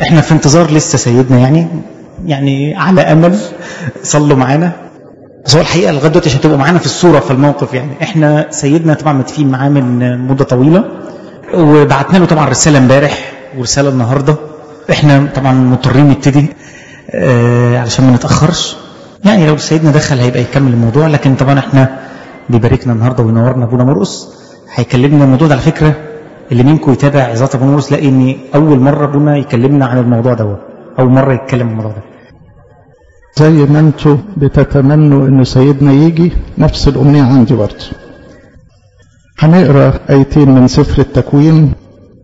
احنا في انتظار لسه سيدنا يعني يعني على امل صلوا معانا بس هو الحقيقه لغايه دلوقتي مش هتبقوا معانا في الصوره في الموقف يعني احنا سيدنا طبعا متفقين معاه من مده طويله وبعتنا له طبعا رساله امبارح ورساله النهارده احنا طبعا مضطرين نبتدي آه علشان ما نتاخرش يعني لو سيدنا دخل هيبقى يكمل الموضوع لكن طبعا احنا بيباركنا النهارده وينورنا ابونا مرقص هيكلمنا الموضوع ده على فكره اللي منكم يتابع عظات ابونا مرقص لاقي ان اول مره ابونا يكلمنا عن الموضوع دوت اول مره يتكلم عن الموضوع ده زي ما انتوا بتتمنوا ان سيدنا يجي نفس الامنيه عندي برضه هنقرا ايتين من سفر التكوين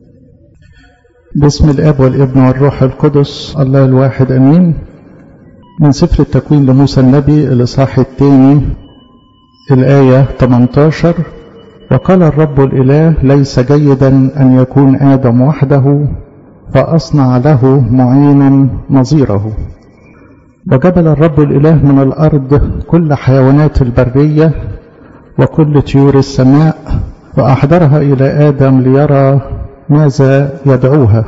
باسم الاب والابن والروح القدس الله الواحد امين من سفر التكوين لموسى النبي الاصحاح الثاني الايه 18 وقال الرب الاله ليس جيدا ان يكون ادم وحده فاصنع له معينا نظيره وجبل الرب الاله من الارض كل حيوانات البريه وكل طيور السماء واحضرها الى ادم ليرى ماذا يدعوها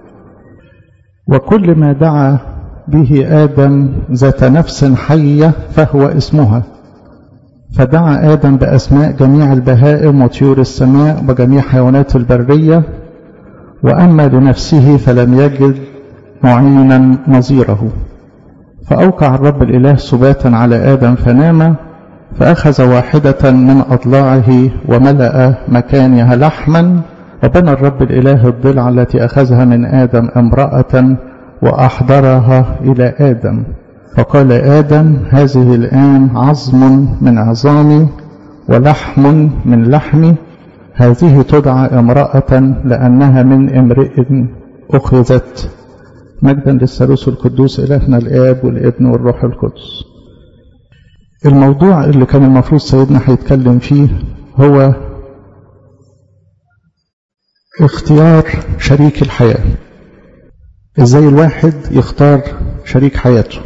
وكل ما دعا به ادم ذات نفس حيه فهو اسمها فدعا ادم باسماء جميع البهائم وطيور السماء وجميع حيوانات البريه واما لنفسه فلم يجد معينا نظيره فأوقع الرب الإله سباتا على آدم فنام فأخذ واحدة من أضلاعه وملأ مكانها لحما وبنى الرب الإله الضلع التي أخذها من آدم امرأة وأحضرها إلى آدم فقال آدم هذه الآن عظم من عظامي ولحم من لحمي هذه تدعى امرأة لأنها من امرئ أخذت مجدا للثالوث القدوس إلهنا الآب والابن والروح القدس الموضوع اللي كان المفروض سيدنا هيتكلم فيه هو اختيار شريك الحياة ازاي الواحد يختار شريك حياته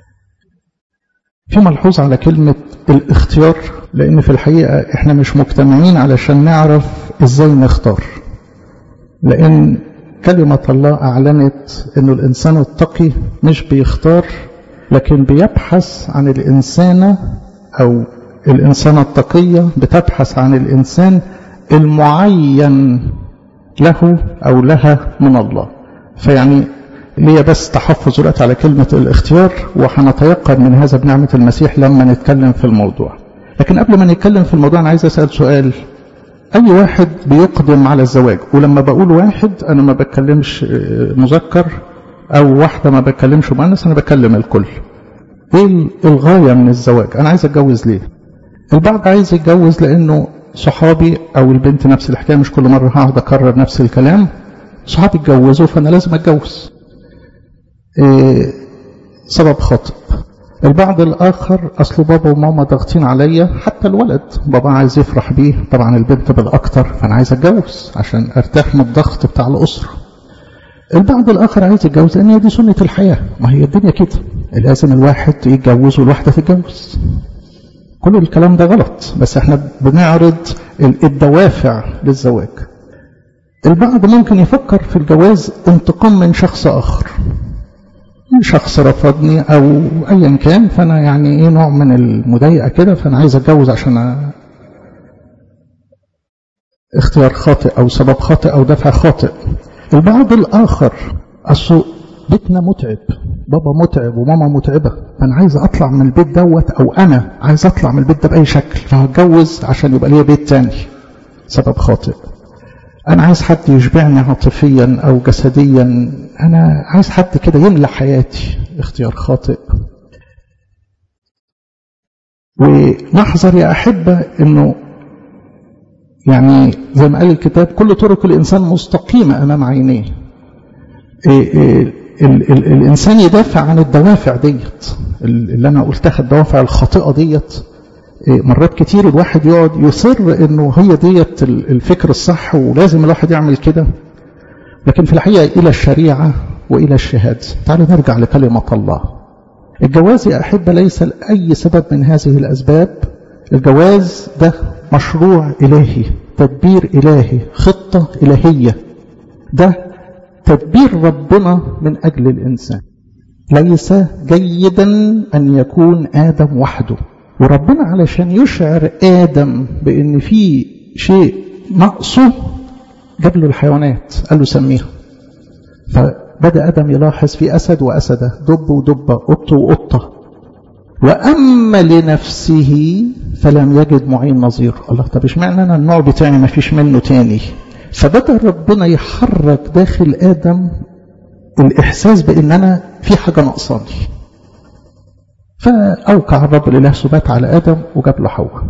في ملحوظ على كلمة الاختيار لأن في الحقيقة احنا مش مجتمعين علشان نعرف ازاي نختار لأن كلمة الله أعلنت أنه الإنسان التقي مش بيختار لكن بيبحث عن الإنسانة أو الإنسانة التقية بتبحث عن الإنسان المعين له أو لها من الله فيعني ليا بس تحفظ دلوقتي على كلمة الاختيار وهنتيقن من هذا بنعمة المسيح لما نتكلم في الموضوع لكن قبل ما نتكلم في الموضوع أنا عايز أسأل سؤال أي واحد بيقدم على الزواج ولما بقول واحد أنا ما بتكلمش مذكر أو واحدة ما بتكلمش مؤنث أنا بكلم الكل إيه الغاية من الزواج أنا عايز أتجوز ليه البعض عايز يتجوز لأنه صحابي أو البنت نفس الحكاية مش كل مرة هقعد أكرر نفس الكلام صحابي اتجوزوا فأنا لازم أتجوز إيه سبب خاطئ البعض الآخر أصل بابا وماما ضاغطين عليا حتى الولد بابا عايز يفرح بيه طبعا البنت بالأكتر فأنا عايز أتجوز عشان أرتاح من الضغط بتاع الأسرة البعض الآخر عايز يتجوز لأن هي دي سنة الحياة ما هي الدنيا كده لازم الواحد يتجوز والواحدة تتجوز كل الكلام ده غلط بس احنا بنعرض الدوافع للزواج البعض ممكن يفكر في الجواز انتقام من شخص آخر شخص رفضني او ايا كان فانا يعني ايه نوع من المضايقه كده فانا عايز اتجوز عشان أ... اختيار خاطئ او سبب خاطئ او دفع خاطئ البعض الاخر اصل بيتنا متعب بابا متعب وماما متعبه فانا عايز اطلع من البيت دوت او انا عايز اطلع من البيت ده باي شكل فهتجوز عشان يبقى ليا بيت تاني سبب خاطئ أنا عايز حد يشبعني عاطفيا أو جسديا أنا عايز حد كده يملى حياتي اختيار خاطئ ونحذر يا أحبة أنه يعني زي ما قال الكتاب كل طرق الإنسان مستقيمة أمام عينيه إيه إيه ال ال الإنسان يدافع عن الدوافع ديت اللي أنا قلتها الدوافع الخاطئة ديت مرات كتير الواحد يقعد يصر انه هي ديت الفكر الصح ولازم الواحد يعمل كده لكن في الحقيقة إلى الشريعة وإلى الشهادة تعالوا نرجع لكلمة الله الجواز يا أحبة ليس لأي سبب من هذه الأسباب الجواز ده مشروع إلهي تدبير إلهي خطة إلهية ده تدبير ربنا من أجل الإنسان ليس جيدا أن يكون آدم وحده وربنا علشان يشعر آدم بأن في شيء نقصه جاب له الحيوانات قال له سميها فبدأ آدم يلاحظ في أسد وأسدة دب ودبة قط وقطة وأما لنفسه فلم يجد معين نظير الله طب اشمعنى أنا النوع بتاعي ما فيش منه تاني فبدأ ربنا يحرك داخل آدم الإحساس بأن أنا في حاجة ناقصاني فأوقع الرب الإله سبات على آدم وجاب له حواء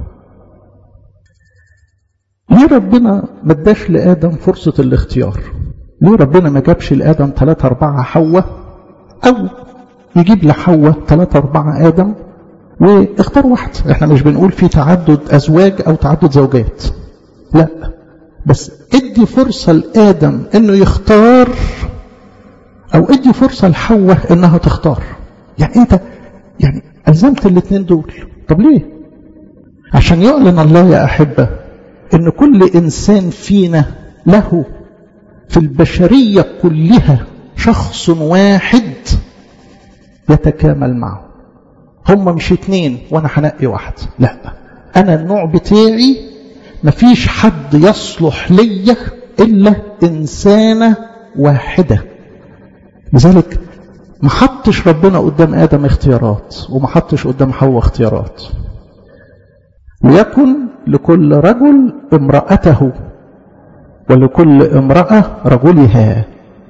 ليه ربنا ما اداش لآدم فرصة الاختيار ليه ربنا ما جابش لآدم ثلاثة أربعة حواء أو يجيب لحواء ثلاثة أربعة آدم واختار واحد احنا مش بنقول في تعدد أزواج أو تعدد زوجات لا بس ادي فرصة لآدم انه يختار او ادي فرصة لحواء انها تختار يعني انت يعني ألزمت الاثنين دول طب ليه عشان يعلن الله يا أحبة ان كل إنسان فينا له في البشرية كلها شخص واحد يتكامل معه هم مش اتنين وانا هنقي واحد لا انا النوع بتاعي مفيش حد يصلح ليا الا انسانه واحده لذلك ما حطش ربنا قدام ادم اختيارات وما حطش قدام حواء اختيارات ليكن لكل رجل امرأته ولكل امرأة رجلها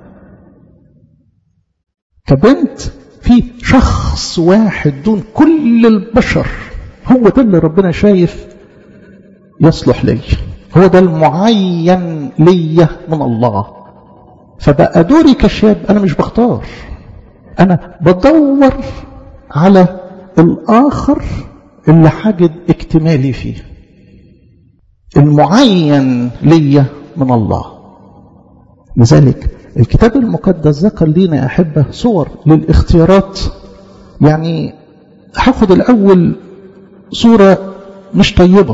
كبنت في شخص واحد دون كل البشر هو ده اللي ربنا شايف يصلح لي هو ده المعين لي من الله فبقى دوري كشاب انا مش بختار انا بدور على الاخر اللي حاجد اكتمالي فيه المعين لي من الله لذلك الكتاب المقدس ذكر لنا أحبة صور للاختيارات يعني هاخد الأول صورة مش طيبة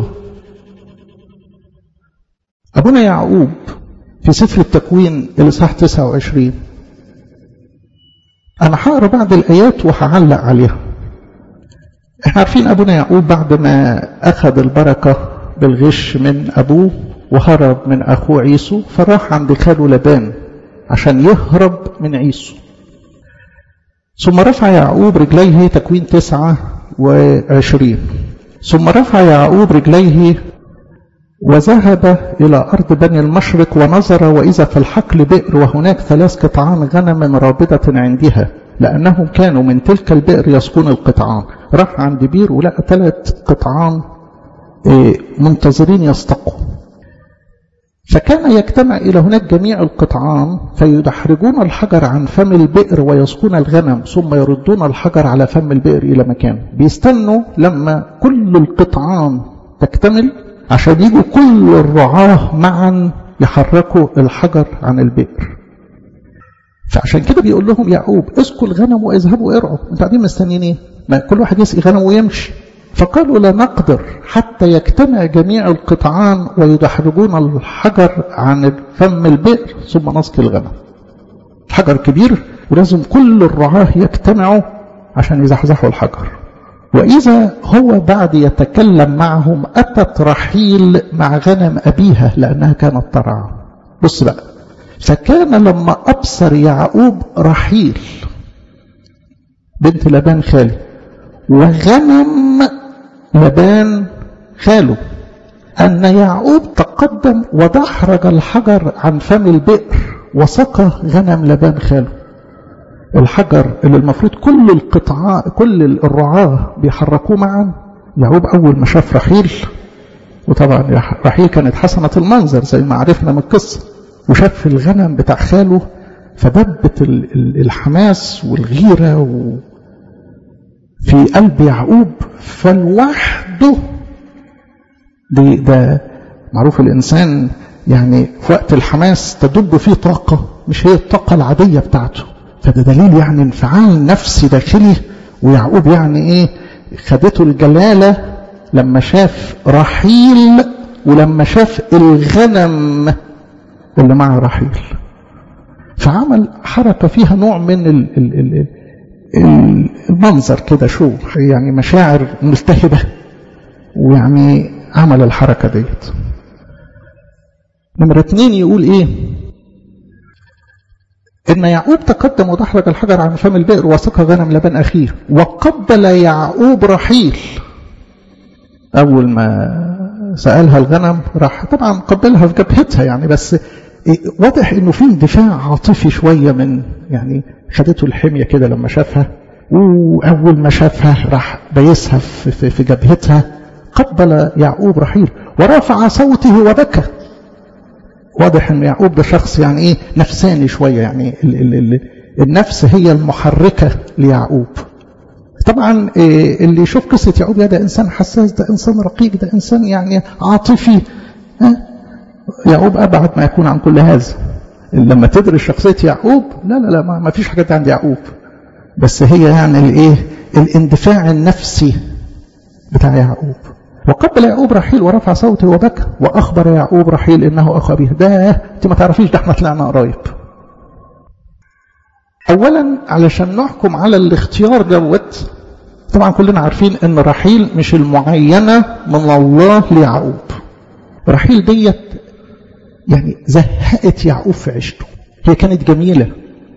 أبونا يعقوب في سفر التكوين الإصحاح 29 أنا هقرا بعض الآيات وهعلق عليها احنا عارفين أبونا يعقوب بعد ما أخذ البركة بالغش من أبوه وهرب من أخوه عيسو فراح عند خاله لبان عشان يهرب من عيسو ثم رفع يعقوب رجليه تكوين تسعة وعشرين ثم رفع يعقوب رجليه وذهب إلى أرض بني المشرق ونظر وإذا في الحقل بئر وهناك ثلاث قطعان غنم رابضة عندها لأنهم كانوا من تلك البئر يسقون القطعان راح عند بير ولقى ثلاث قطعان منتظرين يستقوا فكان يجتمع إلى هناك جميع القطعان فيدحرجون الحجر عن فم البئر ويسقون الغنم ثم يردون الحجر على فم البئر إلى مكانه بيستنوا لما كل القطعان تكتمل عشان يجوا كل الرعاة معا يحركوا الحجر عن البئر فعشان كده بيقول لهم يعقوب اسقوا الغنم واذهبوا ارعوا انتوا قاعدين مستنيين ايه؟ ما كل واحد يسقي غنم ويمشي فقالوا لا نقدر حتى يجتمع جميع القطعان ويدحرجون الحجر عن فم البئر ثم نسقي الغنم الحجر كبير ولازم كل الرعاة يجتمعوا عشان يزحزحوا الحجر وإذا هو بعد يتكلم معهم أتت رحيل مع غنم أبيها لأنها كانت ترعى بص بقى فكان لما أبصر يعقوب رحيل بنت لبان خالي وغنم لبان خاله أن يعقوب تقدم ودحرج الحجر عن فم البئر وسقى غنم لبان خاله الحجر اللي المفروض كل القطعاء كل الرعاة بيحركوه معا يعقوب أول ما شاف رحيل وطبعا رحيل كانت حسنة المنظر زي ما عرفنا من القصة وشاف الغنم بتاع خاله فدبت الحماس والغيرة و في قلب يعقوب فلوحده ده, ده معروف الإنسان يعني في وقت الحماس تدب فيه طاقة مش هي الطاقة العادية بتاعته فده دليل يعني انفعال نفسي داخلي ويعقوب يعني ايه خدته الجلالة لما شاف رحيل ولما شاف الغنم اللي مع رحيل فعمل حركة فيها نوع من ال ال ال المنظر كده شو يعني مشاعر ملتهبة ويعني عمل الحركة ديت نمرة اتنين يقول ايه ان يعقوب تقدم ودحرج الحجر عن فم البئر وسقى غنم لبن اخيه وقبل يعقوب رحيل اول ما سالها الغنم راح طبعا قبلها في جبهتها يعني بس واضح انه في اندفاع عاطفي شويه من يعني خدته الحميه كده لما شافها واول ما شافها راح بيسها في, في, في جبهتها قبل يعقوب رحيل ورفع صوته وبكى واضح ان يعقوب ده شخص يعني ايه نفساني شويه يعني ال ال ال النفس هي المحركه ليعقوب طبعا إيه اللي يشوف قصه يعقوب ده انسان حساس ده انسان رقيق ده انسان يعني عاطفي ها يعقوب ابعد ما يكون عن كل هذا لما تدرس شخصيه يعقوب لا لا لا ما فيش حاجات عند يعقوب بس هي يعني الايه الاندفاع النفسي بتاع يعقوب وقبل يعقوب رحيل ورفع صوته وبكى واخبر يعقوب رحيل انه اخو ابيه ده انت ما تعرفيش ده احنا طلعنا قرايب اولا علشان نحكم على الاختيار دوت طبعا كلنا عارفين ان رحيل مش المعينه من الله ليعقوب رحيل ديت يعني زهقت يعقوب في عيشته هي كانت جميله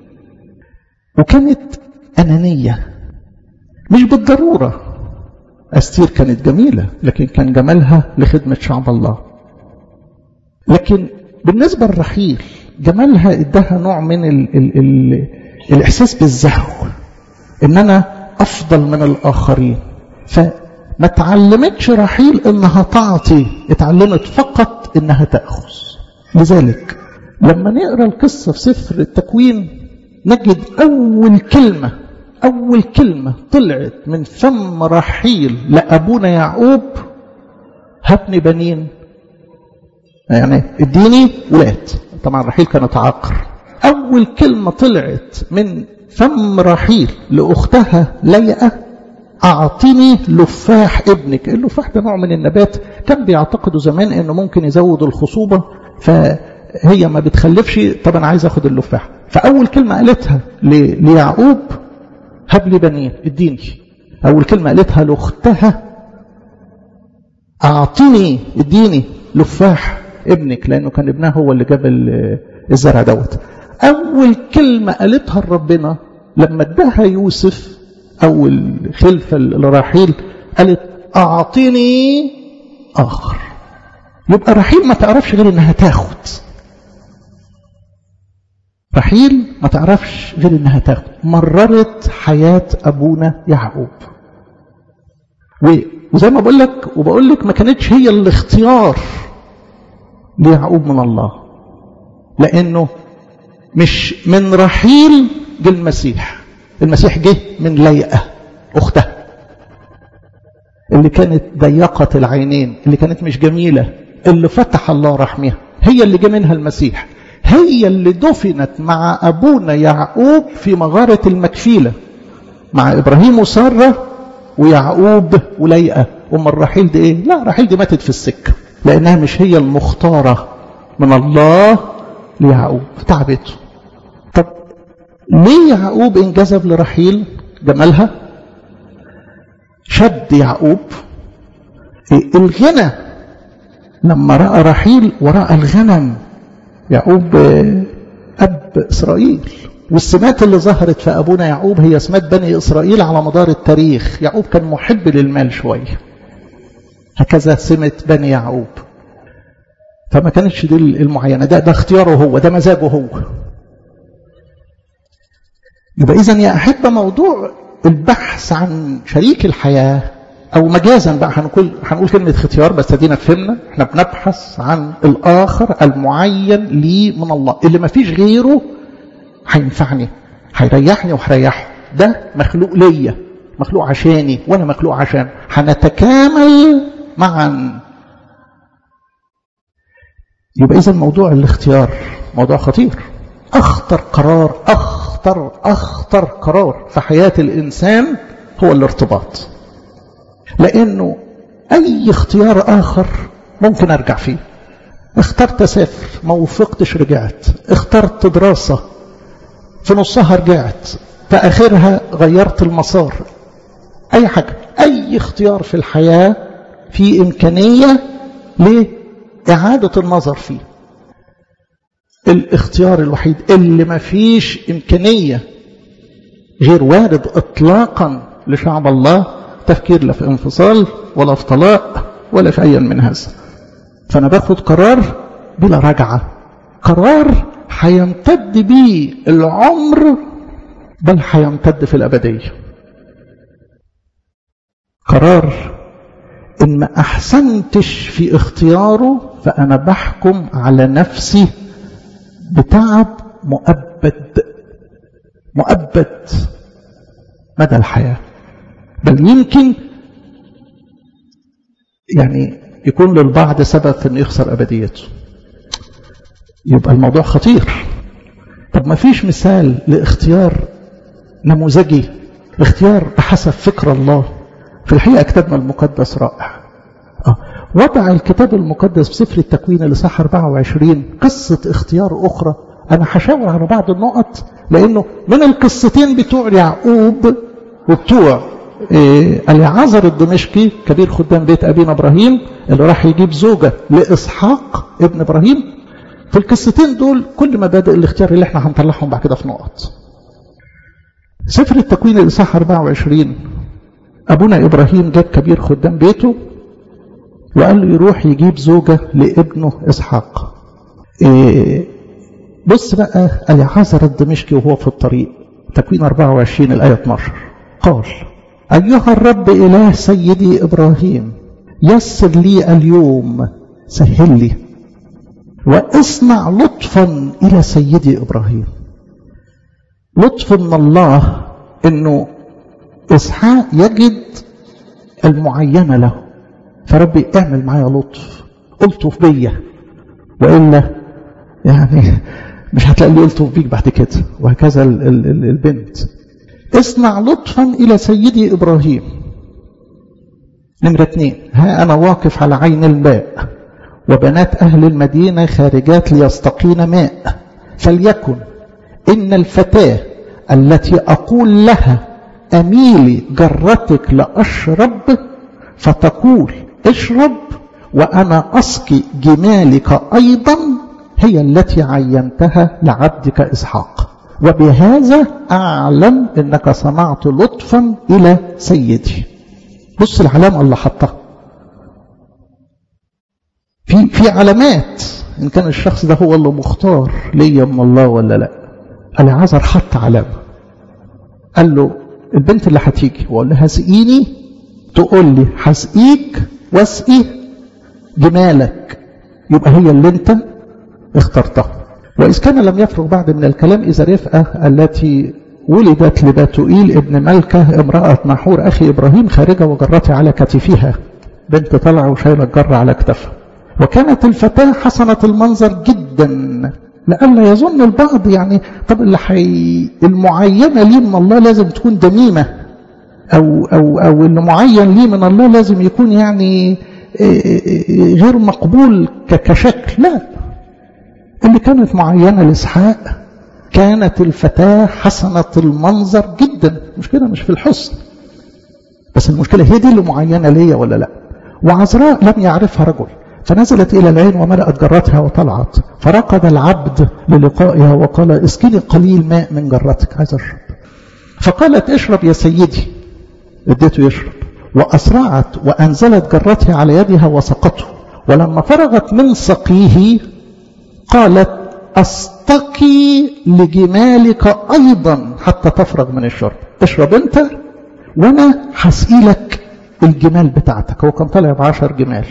وكانت انانيه مش بالضروره أستير كانت جميلة لكن كان جمالها لخدمة شعب الله لكن بالنسبة للرحيل جمالها ادها نوع من ال ال ال الإحساس بالزهو إن أنا أفضل من الآخرين فما تعلمتش رحيل إنها تعطي اتعلمت فقط إنها تأخذ لذلك لما نقرأ القصة في سفر التكوين نجد أول كلمة أول كلمة طلعت من فم رحيل لأبونا يعقوب هبني بنين يعني اديني ولاد طبعا رحيل كانت عاقر أول كلمة طلعت من فم رحيل لأختها ليئة أعطني لفاح ابنك اللفاح ده نوع من النبات كان بيعتقدوا زمان أنه ممكن يزود الخصوبة فهي ما بتخلفش طب أنا عايز أخد اللفاح فأول كلمة قالتها ليعقوب هب لي بنين اديني أول كلمة قالتها لأختها أعطني اديني لفاح ابنك لأنه كان ابنها هو اللي جاب الزرع دوت أول كلمة قالتها لربنا لما اداها يوسف أول خلفة لرحيل قالت أعطني آخر يبقى رحيل ما تعرفش غير إنها تاخد رحيل ما تعرفش غير إنها تاخد مررت حياة أبونا يعقوب وزي ما بقول لك وبقول لك ما كانتش هي الاختيار ليعقوب من الله لأنه مش من رحيل جه المسيح المسيح جه من ليئة أختها اللي كانت ضيقة العينين اللي كانت مش جميلة اللي فتح الله رحمها هي اللي جه منها المسيح هي اللي دفنت مع أبونا يعقوب في مغارة المكفيلة مع إبراهيم وسارة ويعقوب وليئة أم الرحيل دي إيه؟ لا رحيل دي ماتت في السكة لأنها مش هي المختارة من الله ليعقوب تعبته طب ليه يعقوب انجذب لرحيل جمالها شد يعقوب الغنى لما رأى رحيل ورأى الغنم يعقوب أب إسرائيل والسمات اللي ظهرت في أبونا يعقوب هي سمات بني إسرائيل على مدار التاريخ يعقوب كان محب للمال شوية هكذا سمة بني يعقوب فما كانتش دي المعينة ده, ده اختياره هو ده مزاجه هو يبقى إذا يا أحبة موضوع البحث عن شريك الحياة أو مجازا بقى هنقول هنقول كلمة اختيار بس ادينا فهمنا احنا بنبحث عن الآخر المعين لي من الله اللي ما فيش غيره هينفعني هيريحني وهريحه ده مخلوق ليا مخلوق عشاني وانا مخلوق عشان هنتكامل معا يبقى اذا موضوع الاختيار موضوع خطير اخطر قرار اخطر اخطر قرار في حياه الانسان هو الارتباط لانه اي اختيار اخر ممكن ارجع فيه اخترت اسافر ما وفقتش رجعت اخترت دراسه في نصها رجعت في آخرها غيرت المسار أي حاجة أي اختيار في الحياة في إمكانية لإعادة النظر فيه الاختيار الوحيد اللي ما فيش إمكانية غير وارد إطلاقا لشعب الله تفكير لا في انفصال ولا في طلاق ولا في أي من هذا فأنا باخد قرار بلا رجعة قرار هيمتد بيه العمر بل هيمتد في الأبدية قرار إن ما أحسنتش في اختياره فأنا بحكم على نفسي بتعب مؤبد مؤبد مدى الحياة بل يمكن يعني يكون للبعض سبب في انه يخسر ابديته يبقى الموضوع خطير طب ما فيش مثال لاختيار نموذجي اختيار بحسب فكر الله في الحقيقة كتابنا المقدس رائع آه. وضع الكتاب المقدس في سفر التكوين لصح 24 قصة اختيار أخرى أنا هشاور على بعض النقط لأنه من القصتين بتوع يعقوب وبتوع إيه اليعازر الدمشقي كبير خدام بيت أبينا إبراهيم اللي راح يجيب زوجة لإسحاق ابن إبراهيم في القصتين دول كل مبادئ الاختيار اللي احنا هنطلعهم بعد كده في نقط سفر التكوين الإصحاح 24 أبونا إبراهيم جاب كبير خدام بيته وقال له يروح يجيب زوجة لابنه إسحاق إيه بص بقى اليعازر الدمشقي وهو في الطريق تكوين 24 الآية 12 قال أيها الرب إله سيدي إبراهيم يسر لي اليوم سهل لي واصنع لطفا إلى سيدي إبراهيم لطف من الله أنه إسحاق يجد المعينة له فربي اعمل معايا لطف ألطف بيا وإلا يعني مش هتلاقي لي ألطف بيك بعد كده وهكذا ال ال ال البنت اصنع لطفا إلى سيدي إبراهيم نمرة اثنين ها أنا واقف على عين الماء وبنات أهل المدينة خارجات ليستقين ماء فليكن إن الفتاة التي أقول لها أميلي جرتك لأشرب فتقول اشرب وأنا أسقي جمالك أيضا هي التي عينتها لعبدك إسحاق وبهذا أعلم أنك صنعت لطفا إلى سيدي بص العلامة اللي حطها في في علامات إن كان الشخص ده هو اللي مختار ليا من الله ولا لا العذر حط علامة قال له البنت اللي هتيجي وقال لها اسقيني تقول لي هسقيك واسقي جمالك يبقى هي اللي انت اخترتها وإذ كان لم يفرغ بعد من الكلام إذا رفقة التي ولدت لباتوئيل ابن ملكة امرأة نحور أخي إبراهيم خارجة وجرتها على كتفها بنت طلع وشايلة الجرة على كتفها وكانت الفتاة حسنة المنظر جدا لألا يظن البعض يعني طب اللي حي المعينة لي من الله لازم تكون دميمة أو, أو, أو اللي معين لي من الله لازم يكون يعني غير مقبول كشكل لا اللي كانت معينة لإسحاق كانت الفتاة حسنة المنظر جدا مش كده مش في الحسن بس المشكلة هي دي اللي معينة ليا ولا لا وعذراء لم يعرفها رجل فنزلت إلى العين وملأت جرتها وطلعت فرقد العبد للقائها وقال اسكني قليل ماء من جرتك عايز أشرب فقالت اشرب يا سيدي اديته يشرب وأسرعت وأنزلت جرتها على يدها وسقته ولما فرغت من سقيه قالت أستقي لجمالك أيضا حتى تفرغ من الشرب اشرب انت وانا هسقي لك الجمال بتاعتك هو كان طالع بعشر جمال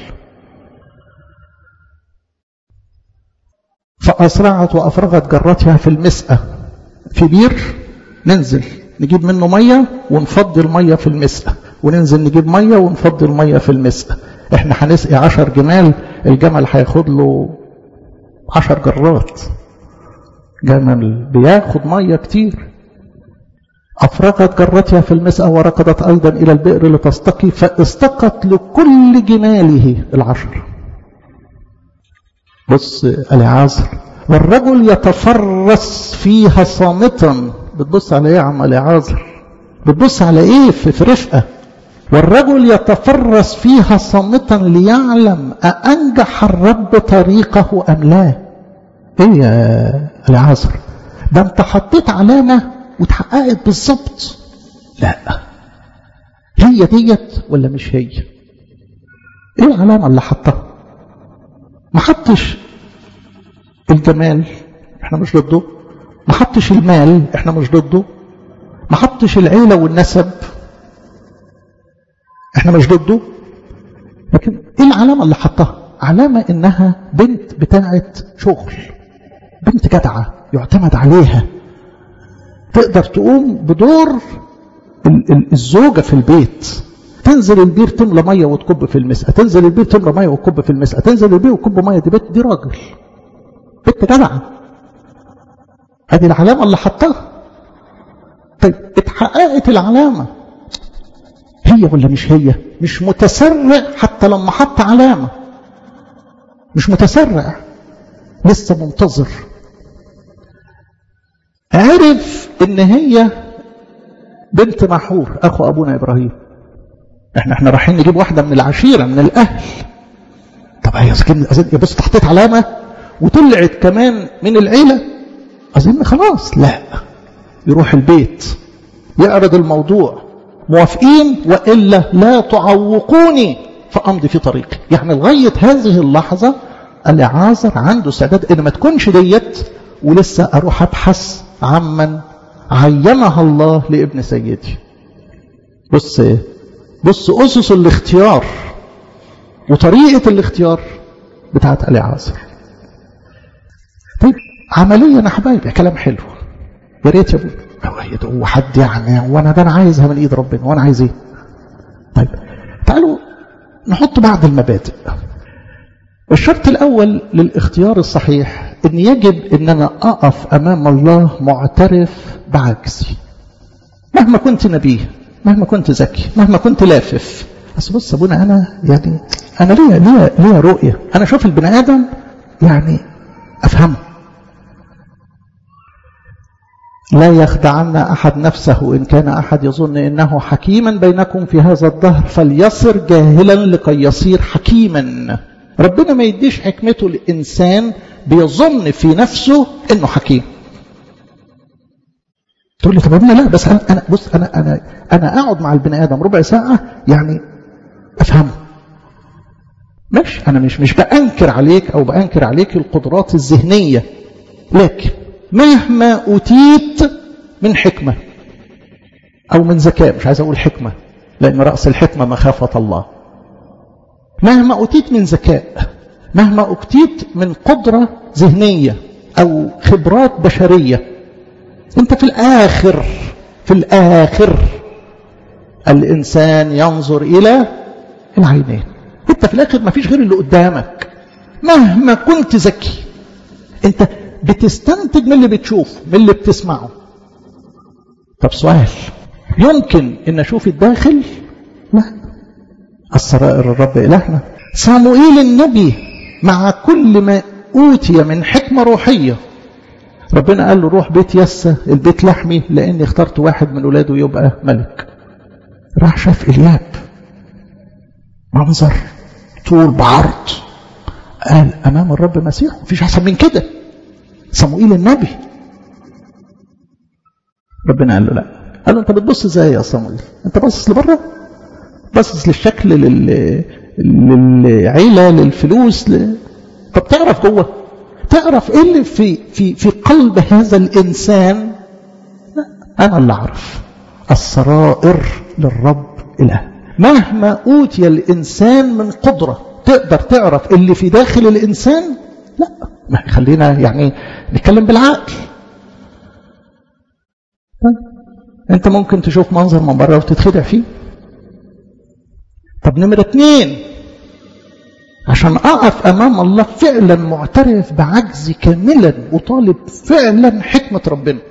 فأسرعت وأفرغت جرتها في المسقى في بير ننزل نجيب منه مية ونفضي المية في المسقى وننزل نجيب مية ونفضي المية في المسقى احنا هنسقي عشر جمال الجمل هياخد له عشر جرات جمل بياخد مية كتير أفرغت جرتها في المسقى وركضت أيضا إلى البئر لتستقي فاستقت لكل جماله العشر بص العازر والرجل يتفرس فيها صامتا بتبص على ايه يا عم العازر بتبص على ايه في, في رفقه والرجل يتفرس فيها صامتا ليعلم أأنجح الرب طريقه أم لا ايه يا العازر ده انت حطيت علامة وتحققت بالظبط لا هي ديت ولا مش هي ايه العلامة اللي حطها ما حطش الجمال احنا مش ضده ما حطش المال احنا مش ضده ما حطش العيلة والنسب احنا مش ضده لكن ايه العلامة اللي حطها علامة انها بنت بتاعت شغل بنت جدعة يعتمد عليها تقدر تقوم بدور الزوجة في البيت تنزل البير تملى ميه وتكب في المسقى تنزل البير تملى ميه وتكب في المسقى تنزل البير وتكب ميه دي بيت دي راجل بنت جدعة هذه العلامة اللي حطها طيب اتحققت العلامة هي ولا مش هي مش متسرع حتى لما حط علامة مش متسرع لسه منتظر عرف ان هي بنت محور اخو ابونا ابراهيم احنا احنا رايحين نجيب واحده من العشيره من الاهل طب هي اظن بص حطيت علامه وطلعت كمان من العيله اظن خلاص لا يروح البيت يعرض الموضوع موافقين والا لا تعوقوني فامضي في طريقي يعني لغايه هذه اللحظه الاعاذر عنده استعداد ان ما تكونش ديت ولسه اروح ابحث عمن عينها الله لابن سيدي بص بص أسس الاختيار وطريقة الاختيار بتاعت اليعازر طيب عمليا يا حبايبي كلام حلو يا ريت يا ابوي هو حد يعني وانا ده انا عايزها من ايد ربنا وانا عايز ايه طيب تعالوا نحط بعض المبادئ الشرط الاول للاختيار الصحيح ان يجب ان انا اقف امام الله معترف بعجزي مهما كنت نبيه مهما كنت ذكي مهما كنت لافف بس بص ابونا انا يعني انا ليا ليا ليا رؤيه انا اشوف البني ادم يعني افهمه لا يخدعن احد نفسه ان كان احد يظن انه حكيما بينكم في هذا الدهر فليصر جاهلا لكي يصير حكيما ربنا ما يديش حكمته لانسان بيظن في نفسه انه حكيم تقول لي طب ابني لا بس انا انا بص انا انا انا اقعد مع البني ادم ربع ساعه يعني افهمه ماشي انا مش مش بانكر عليك او بانكر عليك القدرات الذهنيه لكن مهما اوتيت من حكمه او من ذكاء مش عايز اقول حكمه لان راس الحكمه مخافه الله مهما اوتيت من ذكاء مهما اوتيت من قدره ذهنيه او خبرات بشريه انت في الاخر في الاخر الانسان ينظر الى العينين انت في الاخر ما فيش غير اللي قدامك مهما كنت ذكي انت بتستنتج من اللي بتشوفه من اللي بتسمعه طب سؤال يمكن ان اشوف الداخل لا السرائر الرب الهنا صموئيل النبي مع كل ما اوتي من حكمه روحيه ربنا قال له روح بيت يسى البيت لحمي لاني اخترت واحد من اولاده يبقى ملك راح شاف الياب منظر طول بعرض قال امام الرب مسيح مفيش احسن من كده صموئيل النبي ربنا قال له لا قال له انت بتبص ازاي يا صموئيل انت باصص لبره باصص للشكل لل... للعيله للفلوس ل... طب تعرف جوه تعرف ايه اللي في في في قلب هذا الانسان لا انا اللي اعرف السرائر للرب اله مهما اوتي الانسان من قدره تقدر تعرف اللي في داخل الانسان لا ما خلينا يعني نتكلم بالعقل طيب انت ممكن تشوف منظر من بره وتتخدع فيه طب نمرة اتنين عشان أقف أمام الله فعلا معترف بعجزي كاملا وطالب فعلا حكمة ربنا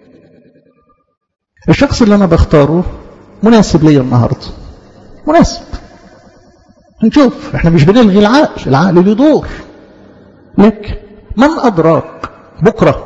الشخص اللي أنا بختاره مناسب ليا النهاردة مناسب هنشوف احنا مش بنلغي العقل العقل له دور لكن من أدراك بكرة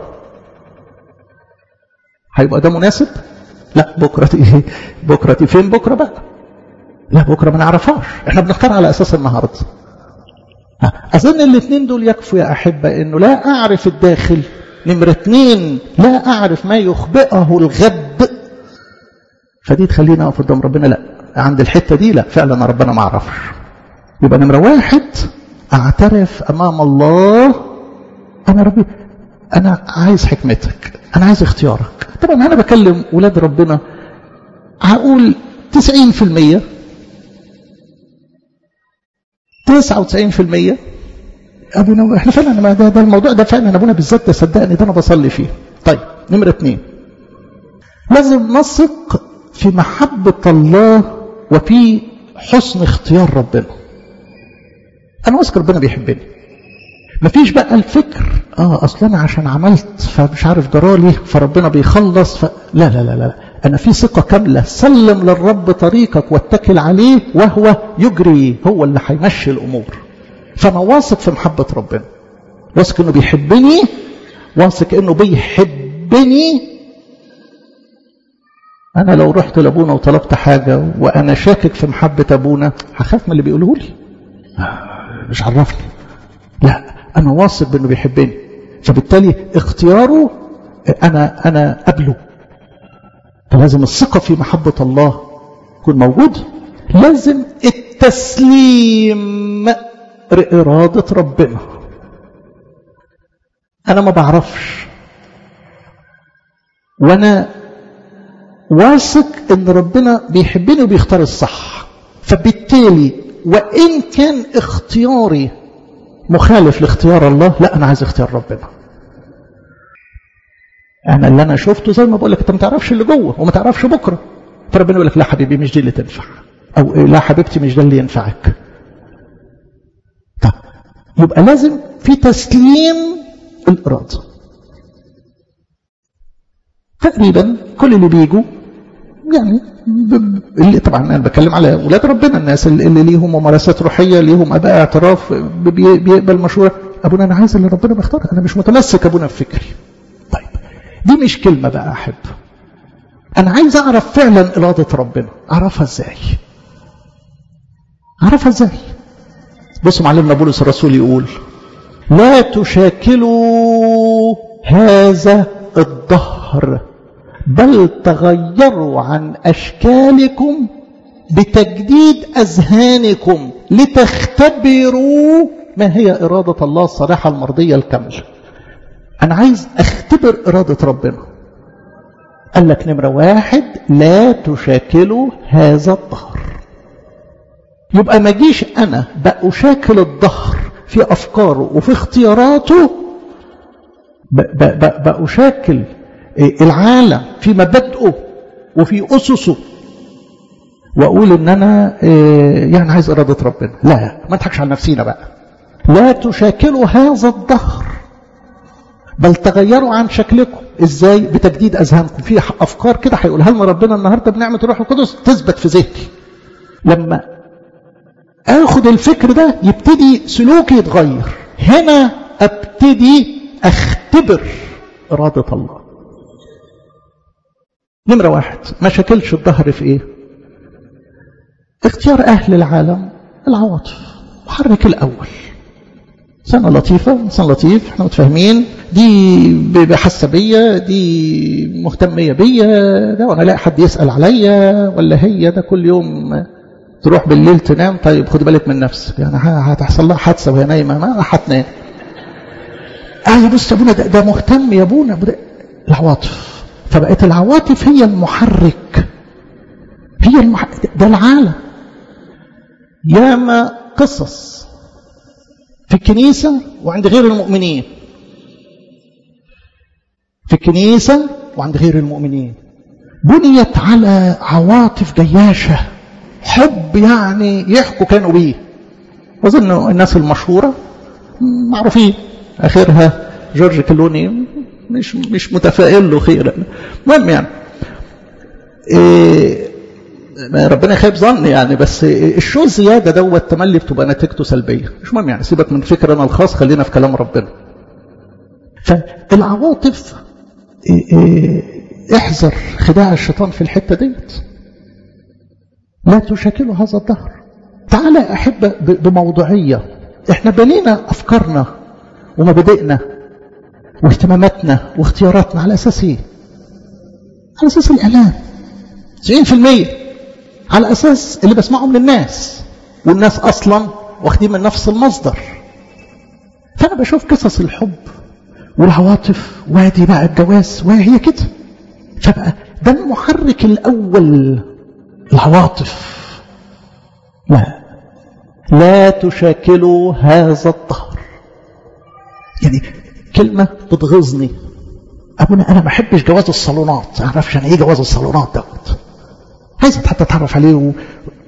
هيبقى ده مناسب لا بكرة دي بكرة دي فين بكرة بقى لا بكرة ما نعرفهاش احنا بنختار على أساس النهاردة أظن الاثنين دول يكفوا يا أحبة أنه لا أعرف الداخل نمرة اثنين لا أعرف ما يخبئه الغد فدي تخلينا أقف قدام ربنا لا عند الحتة دي لا فعلا ربنا ما أعرفش يبقى نمرة واحد أعترف أمام الله أنا ربي أنا عايز حكمتك أنا عايز اختيارك طبعا أنا بكلم ولاد ربنا هقول تسعين في المية تسعة وتسعين في المية أبونا احنا فعلا ما ده, ده الموضوع ده فعلا أبونا بالذات ده صدقني ده أنا بصلي فيه طيب نمرة اثنين لازم نثق في محبة الله وفي حسن اختيار ربنا أنا واثق ربنا بيحبني مفيش بقى الفكر اه اصل انا عشان عملت فمش عارف جرالي فربنا بيخلص ف... لا لا لا لا انا في ثقه كامله سلم للرب طريقك واتكل عليه وهو يجري هو اللي هيمشي الامور فانا واثق في محبه ربنا واثق انه بيحبني واثق انه بيحبني انا لو رحت لابونا وطلبت حاجه وانا شاكك في محبه ابونا هخاف من اللي بيقوله لي مش عرفني لا انا واثق بانه بيحبني فبالتالي اختياره انا انا قبله فلازم الثقه في محبه الله يكون موجود لازم التسليم لإرادة ربنا أنا ما بعرفش وأنا واثق إن ربنا بيحبني وبيختار الصح فبالتالي وإن كان اختياري مخالف لاختيار الله لا أنا عايز اختيار ربنا أنا اللي أنا شفته زي ما بقول لك أنت ما تعرفش اللي جوه وما تعرفش بكرة فربنا يقول لك لا حبيبي مش دي اللي تنفع أو لا حبيبتي مش ده اللي ينفعك طب يبقى لازم في تسليم الإرادة تقريبا كل اللي بيجوا يعني اللي طبعا انا بتكلم على اولاد ربنا الناس اللي ليهم ممارسات روحيه ليهم اباء اعتراف بيقبل مشوره ابونا انا عايز اللي ربنا بيختاره انا مش متمسك ابونا بفكري طيب دي مش كلمه بقى احب انا عايز اعرف فعلا اراده ربنا اعرفها ازاي اعرفها ازاي بصوا معلمنا بولس الرسول يقول لا تشاكلوا هذا الدهر بل تغيروا عن أشكالكم بتجديد أذهانكم لتختبروا ما هي إرادة الله الصالحة المرضية الكاملة أنا عايز أختبر إرادة ربنا قال لك نمرة واحد لا تشاكلوا هذا الظهر يبقى ما جيش أنا بأشاكل الظهر في أفكاره وفي اختياراته بأشاكل العالم في مبادئه وفي أسسه وأقول إن أنا يعني عايز إرادة ربنا لا ما نضحكش على نفسينا بقى لا تشاكلوا هذا الدهر بل تغيروا عن شكلكم ازاي بتجديد اذهانكم في افكار كده هيقولها لنا ربنا النهارده بنعمه الروح القدس تثبت في ذهني لما اخد الفكر ده يبتدي سلوكي يتغير هنا ابتدي اختبر اراده الله نمرة واحد ما شكلش الظهر في ايه اختيار اهل العالم العواطف محرك الاول سنة لطيفة انسان لطيف احنا متفاهمين دي بحاسة بيا دي مهتمية بيا ده وانا الاقي حد يسأل عليا ولا هي ده كل يوم تروح بالليل تنام طيب خدي بالك من نفسك يعني هتحصل لها حادثة وهي نايمة ما هتنام اه بص يا ابونا ده, ده مهتم يا ابونا العواطف فبقت العواطف هي المحرك هي المحرك ده العالم ياما قصص في الكنيسة وعند غير المؤمنين في الكنيسة وعند غير المؤمنين بنيت على عواطف جياشة حب يعني يحكوا كانوا بيه وظن الناس المشهورة معروفين آخرها جورج كلوني مش مش متفائل له خيرا المهم يعني إيه ربنا يخيب ظني يعني بس الشو الزياده دوت تملي بتبقى نتيجته سلبيه مش مهم يعني سيبك من فكر انا الخاص خلينا في كلام ربنا فالعواطف احذر خداع الشيطان في الحتة ديت لا تشكلوا هذا الدهر تعالى أحب بموضوعية احنا بنينا أفكارنا ومبادئنا واهتماماتنا واختياراتنا على أساس ايه على أساس الإعلام 90% على أساس اللي بسمعه من الناس والناس أصلا واخدين من نفس المصدر فأنا بشوف قصص الحب والعواطف وادي بقى الجواز وهي كده فبقى ده المحرك الأول العواطف لا لا تشاكلوا هذا الظهر يعني كلمة بتغيظني أبونا أنا ما بحبش جواز الصالونات ما أعرفش يعني إيه جواز الصالونات دوت عايز حتى أتعرف عليه و...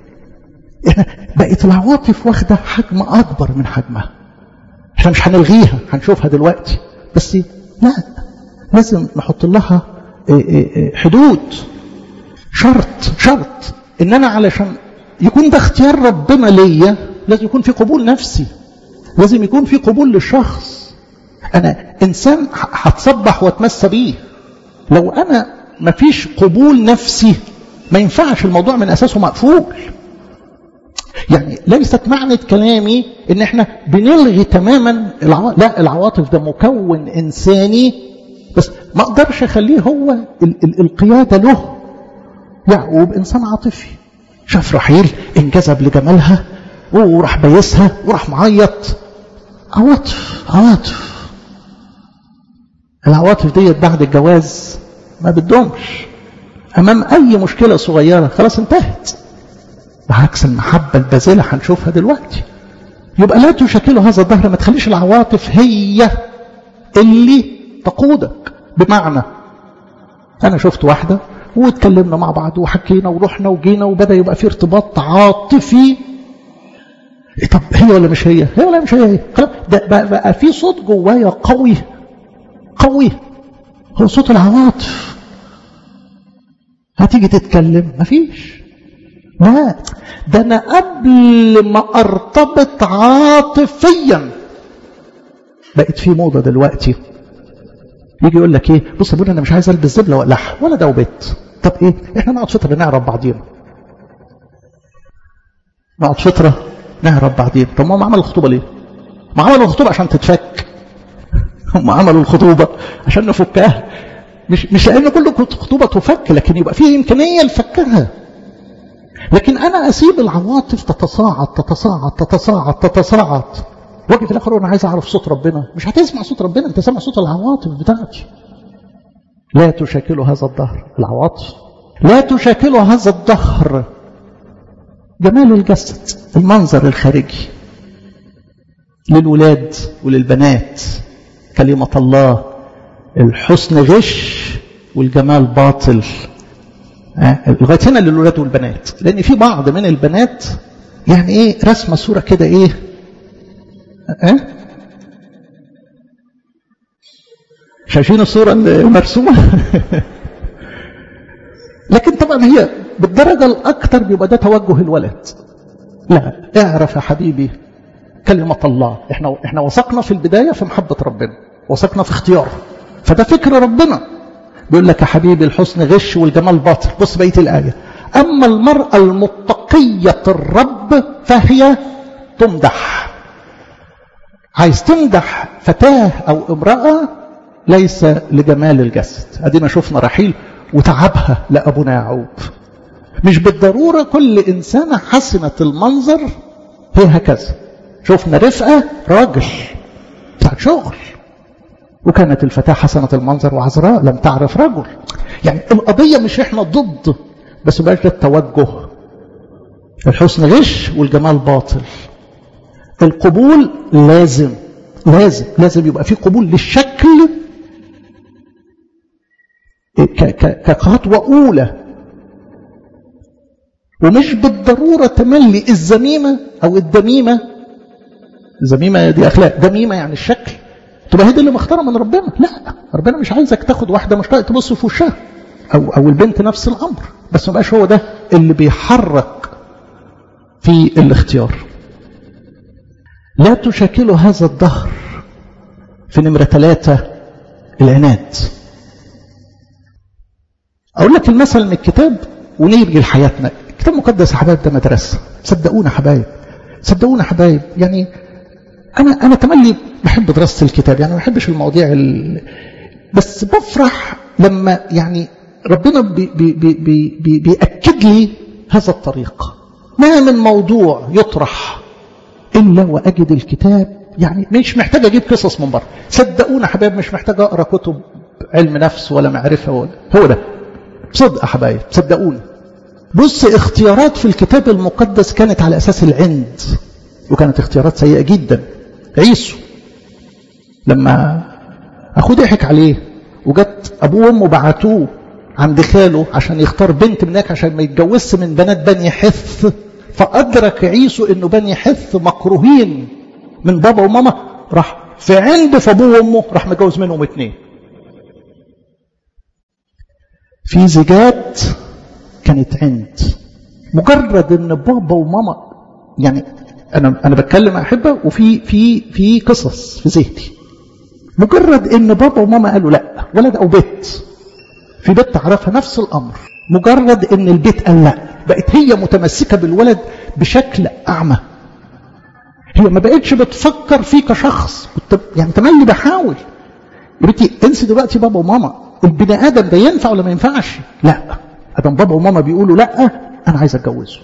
بقت العواطف واخدة حجم أكبر من حجمها احنا مش هنلغيها هنشوفها دلوقتي بس لا لازم نحط لها حدود شرط شرط ان انا علشان يكون ده اختيار ربنا ليا لازم يكون في قبول نفسي لازم يكون في قبول للشخص انا انسان هتصبح واتمسى بيه لو انا مفيش قبول نفسي ما ينفعش الموضوع من اساسه مقفول يعني ليست معنى كلامي ان احنا بنلغي تماما العواطف لا العواطف ده مكون انساني بس ما اقدرش اخليه هو ال ال القياده له يعقوب انسان عاطفي شاف رحيل انجذب لجمالها وراح بيسها وراح معيط عواطف عواطف العواطف ديت بعد الجواز ما بتدومش امام اي مشكله صغيره خلاص انتهت بعكس المحبة البازلة هنشوفها دلوقتي يبقى لا تشكلوا هذا الظهر ما تخليش العواطف هي اللي تقودك بمعنى أنا شفت واحدة واتكلمنا مع بعض وحكينا ورحنا وجينا وبدأ يبقى في ارتباط عاطفي إيه طب هي ولا مش هي هي ولا مش هي هي ده بقى, بقى في صوت جوايا قوي قوي هو صوت العواطف هتيجي تتكلم مفيش لا ده انا قبل ما ارتبط عاطفيا بقت في موضه دلوقتي يجي يقول لك ايه بص يا انا مش عايز البس زبله واقلعها ولا ده وبيت طب ايه احنا نقعد فتره نعرف بعضينا نقعد فتره نعرف بعضينا طب ما هم عملوا الخطوبه ليه ما عملوا الخطوبه عشان تتفك هم عملوا الخطوبه عشان نفكها مش مش لان كل خطوبه تفك لكن يبقى في امكانيه لفكها لكن أنا أسيب العواطف تتصاعد تتصاعد تتصاعد تتصاعد واجي في الآخر وأنا عايز أعرف صوت ربنا مش هتسمع صوت ربنا أنت سامع صوت العواطف بتاعتي لا تشاكلوا هذا الظهر العواطف لا تشاكلوا هذا الظهر جمال الجسد المنظر الخارجي للولاد وللبنات كلمة الله الحسن غش والجمال باطل لغايه هنا للولاد والبنات لان في بعض من البنات يعني ايه رسمه صوره كده ايه اه شايفين الصوره المرسومه لكن طبعا هي بالدرجه الاكثر بيبقى ده توجه الولد لا اعرف يا حبيبي كلمه الله احنا احنا وثقنا في البدايه في محبه ربنا وثقنا في اختياره فده فكر ربنا بيقول لك يا حبيبي الحسن غش والجمال باطل بص بقيه الايه اما المراه المتقيه الرب فهي تمدح عايز تمدح فتاه او امراه ليس لجمال الجسد ادينا شفنا رحيل وتعبها لابونا يعقوب مش بالضروره كل انسانه حسنه المنظر هي هكذا شفنا رفقه راجل بتاعت شغل وكانت الفتاة حسنة المنظر وعذراء لم تعرف رجل يعني القضية مش احنا ضد بس بقاش ده التوجه الحسن غش والجمال باطل القبول لازم لازم لازم يبقى في قبول للشكل كخطوة أولى ومش بالضرورة تملي الزميمة أو الدميمة الزميمة دي أخلاق دميمة يعني الشكل تبقى هي دي اللي مختاره من ربنا لا ربنا مش عايزك تاخد واحده مش تبص في وشها او او البنت نفس الامر بس ما بقاش هو ده اللي بيحرك في الاختيار لا تشكلوا هذا الظهر في نمرة ثلاثة العناد اقول لك المثل من الكتاب ونيجي لحياتنا الكتاب المقدس يا حبايب ده مدرسه صدقونا حبايب صدقونا حبايب يعني انا انا تملي بحب دراسه الكتاب يعني ما بحبش المواضيع ال... بس بفرح لما يعني ربنا بي بي بي بي بي بيأكد لي هذا الطريق ما من موضوع يطرح إلا وأجد الكتاب يعني مش محتاج أجيب قصص من بره صدقونا حبايب مش محتاج أقرأ كتب علم نفس ولا معرفة ولا هو ده صدق يا حبايب صدقوني بص اختيارات في الكتاب المقدس كانت على أساس العند وكانت اختيارات سيئة جدا عيسو لما أخوه ضحك عليه وجت أبوه وأمه بعتوه عند خاله عشان يختار بنت منك عشان ما يتجوزش من بنات بني حث فأدرك عيسو إنه بني حث مكروهين من بابا وماما راح في عند في أبوه وأمه راح متجوز منهم اتنين في زيجات كانت عند مجرد ان بابا وماما يعني انا انا بتكلم احبه وفي في في قصص في ذهني مجرد ان بابا وماما قالوا لا ولد او بنت في بنت تعرفها نفس الامر مجرد ان البيت قال لا بقت هي متمسكه بالولد بشكل اعمى هي ما بقتش بتفكر فيه كشخص كنت يعني تملي بحاول يا بنتي انسي دلوقتي بابا وماما البني ادم ده ينفع ولا ما ينفعش لا ادم بابا وماما بيقولوا لا انا عايز اتجوزه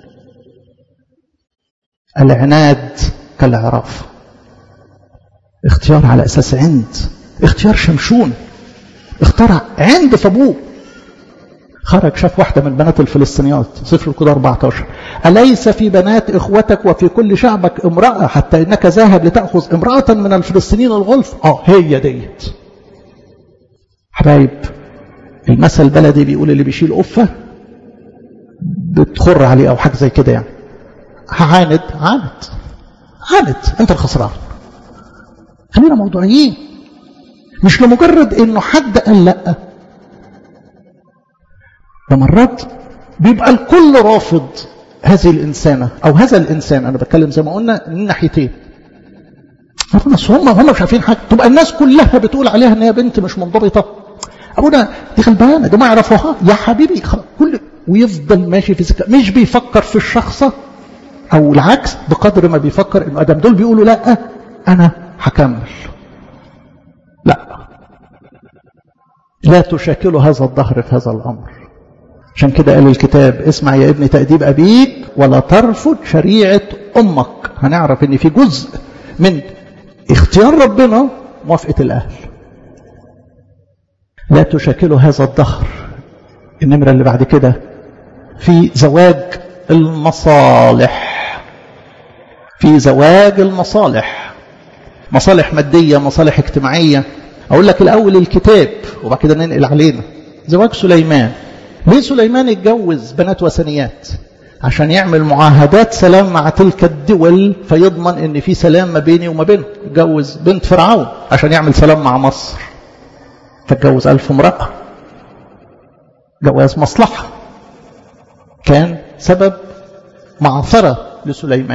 العناد كالعراف اختيار على اساس عند اختيار شمشون اختار عند في ابوه خرج شاف واحدة من بنات الفلسطينيات سفر القدر 14 أليس في بنات إخوتك وفي كل شعبك امرأة حتى إنك ذاهب لتأخذ امرأة من الفلسطينيين الغلف آه هي ديت حبايب المثل البلدي بيقول اللي بيشيل قفة بتخر عليه أو حاجة زي كده يعني هعاند عاند عاند أنت الخسران خلينا موضوعيين مش لمجرد انه حد قال لا ده مرات بيبقى الكل رافض هذه الإنسانة أو هذا الإنسان أنا بتكلم زي ما قلنا من ناحيتين بس هم هم مش عارفين حاجة تبقى الناس كلها بتقول عليها إن هي بنت مش منضبطة أبونا دي غلبانة ده ما يعرفوها يا حبيبي كل ويفضل ماشي في سكة مش بيفكر في الشخصة أو العكس بقدر ما بيفكر إنه أدم دول بيقولوا لا أنا هكمل لا لا تشاكلوا هذا الظهر في هذا الأمر عشان كده قال الكتاب اسمع يا ابني تأديب أبيك ولا ترفض شريعة أمك هنعرف ان في جزء من اختيار ربنا موافقة الأهل لا تشاكلوا هذا الظهر النمرة اللي بعد كده في زواج المصالح في زواج المصالح مصالح مادية مصالح اجتماعية أقول لك الأول الكتاب وبعد كده ننقل علينا زواج سليمان ليه سليمان اتجوز بنات وثنيات عشان يعمل معاهدات سلام مع تلك الدول فيضمن ان في سلام ما بيني وما بينه اتجوز بنت فرعون عشان يعمل سلام مع مصر فاتجوز ألف امرأة جواز مصلحة كان سبب معثرة لسليمان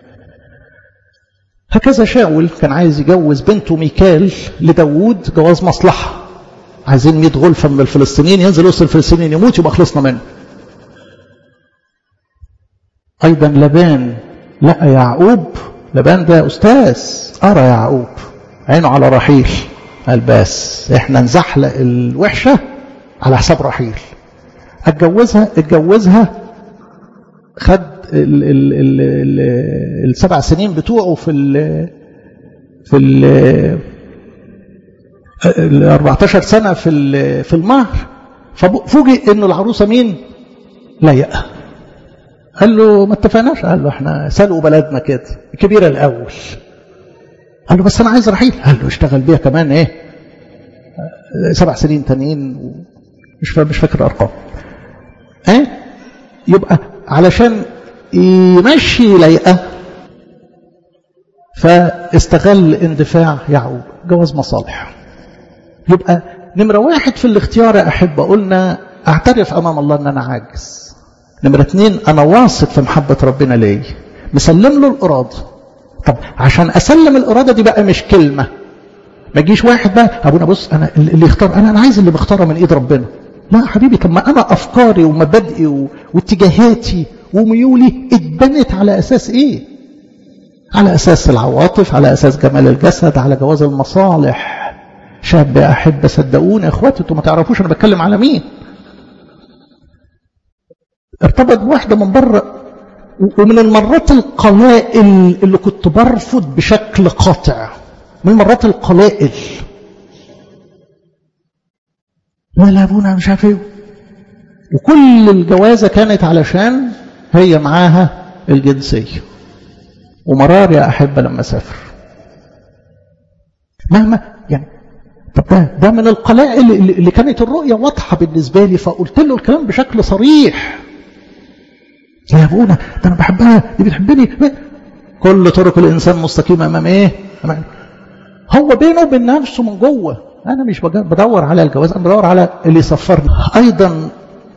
هكذا شاول كان عايز يجوز بنته ميكال لداود جواز مصلحة عايزين 100 غلفة من الفلسطينيين ينزل وسط الفلسطينيين يموت يبقى خلصنا منه أيضا لبان لقى يعقوب لبان ده أستاذ أرى يعقوب عينه على رحيل قال بس احنا نزحلق الوحشة على حساب رحيل اتجوزها اتجوزها خد ال ال ال ال السبع سنين بتوعه في ال في ال ال 14 سنة في في المهر ففوجئ انه العروسة مين؟ لايقة قال له ما اتفقناش قال له احنا سلقوا بلدنا كده الكبيرة الأول قال له بس أنا عايز رحيل قال له اشتغل بيها كمان ايه سبع سنين تانيين مش مش فاكر الأرقام ايه يبقى علشان يمشي لايقة فاستغل اندفاع يعقوب جواز مصالح يبقى نمرة واحد في الاختيار يا أحبة قلنا أعترف أمام الله أن أنا عاجز نمرة اتنين أنا واثق في محبة ربنا ليا مسلم له الإرادة طب عشان أسلم الإرادة دي بقى مش كلمة ما يجيش واحد بقى ابونا بص انا اللي يختار انا انا عايز اللي مختاره من ايد ربنا لا يا حبيبي طب ما انا افكاري ومبادئي و... واتجاهاتي وميولي اتبنت على اساس ايه على اساس العواطف على اساس جمال الجسد على جواز المصالح شاب احب صدقوني يا اخواتي انتوا ما تعرفوش انا بتكلم على مين ارتبط بواحده من بره ومن المرات القلائل اللي كنت برفض بشكل قاطع من المرات القلائل لا لا ابونا مش عارف ايه وكل الجوازه كانت علشان هي معاها الجنسيه ومرار يا احبه لما سافر مهما يعني طب ده ده من القلائل اللي كانت الرؤيه واضحه بالنسبه لي فقلت له الكلام بشكل صريح يا ابونا ده انا بحبها دي بتحبني كل طرق الانسان مستقيمه امام ايه؟ أمام هو بينه وبين نفسه من جوه انا مش بدور على الجواز انا بدور على اللي يصفرني ايضا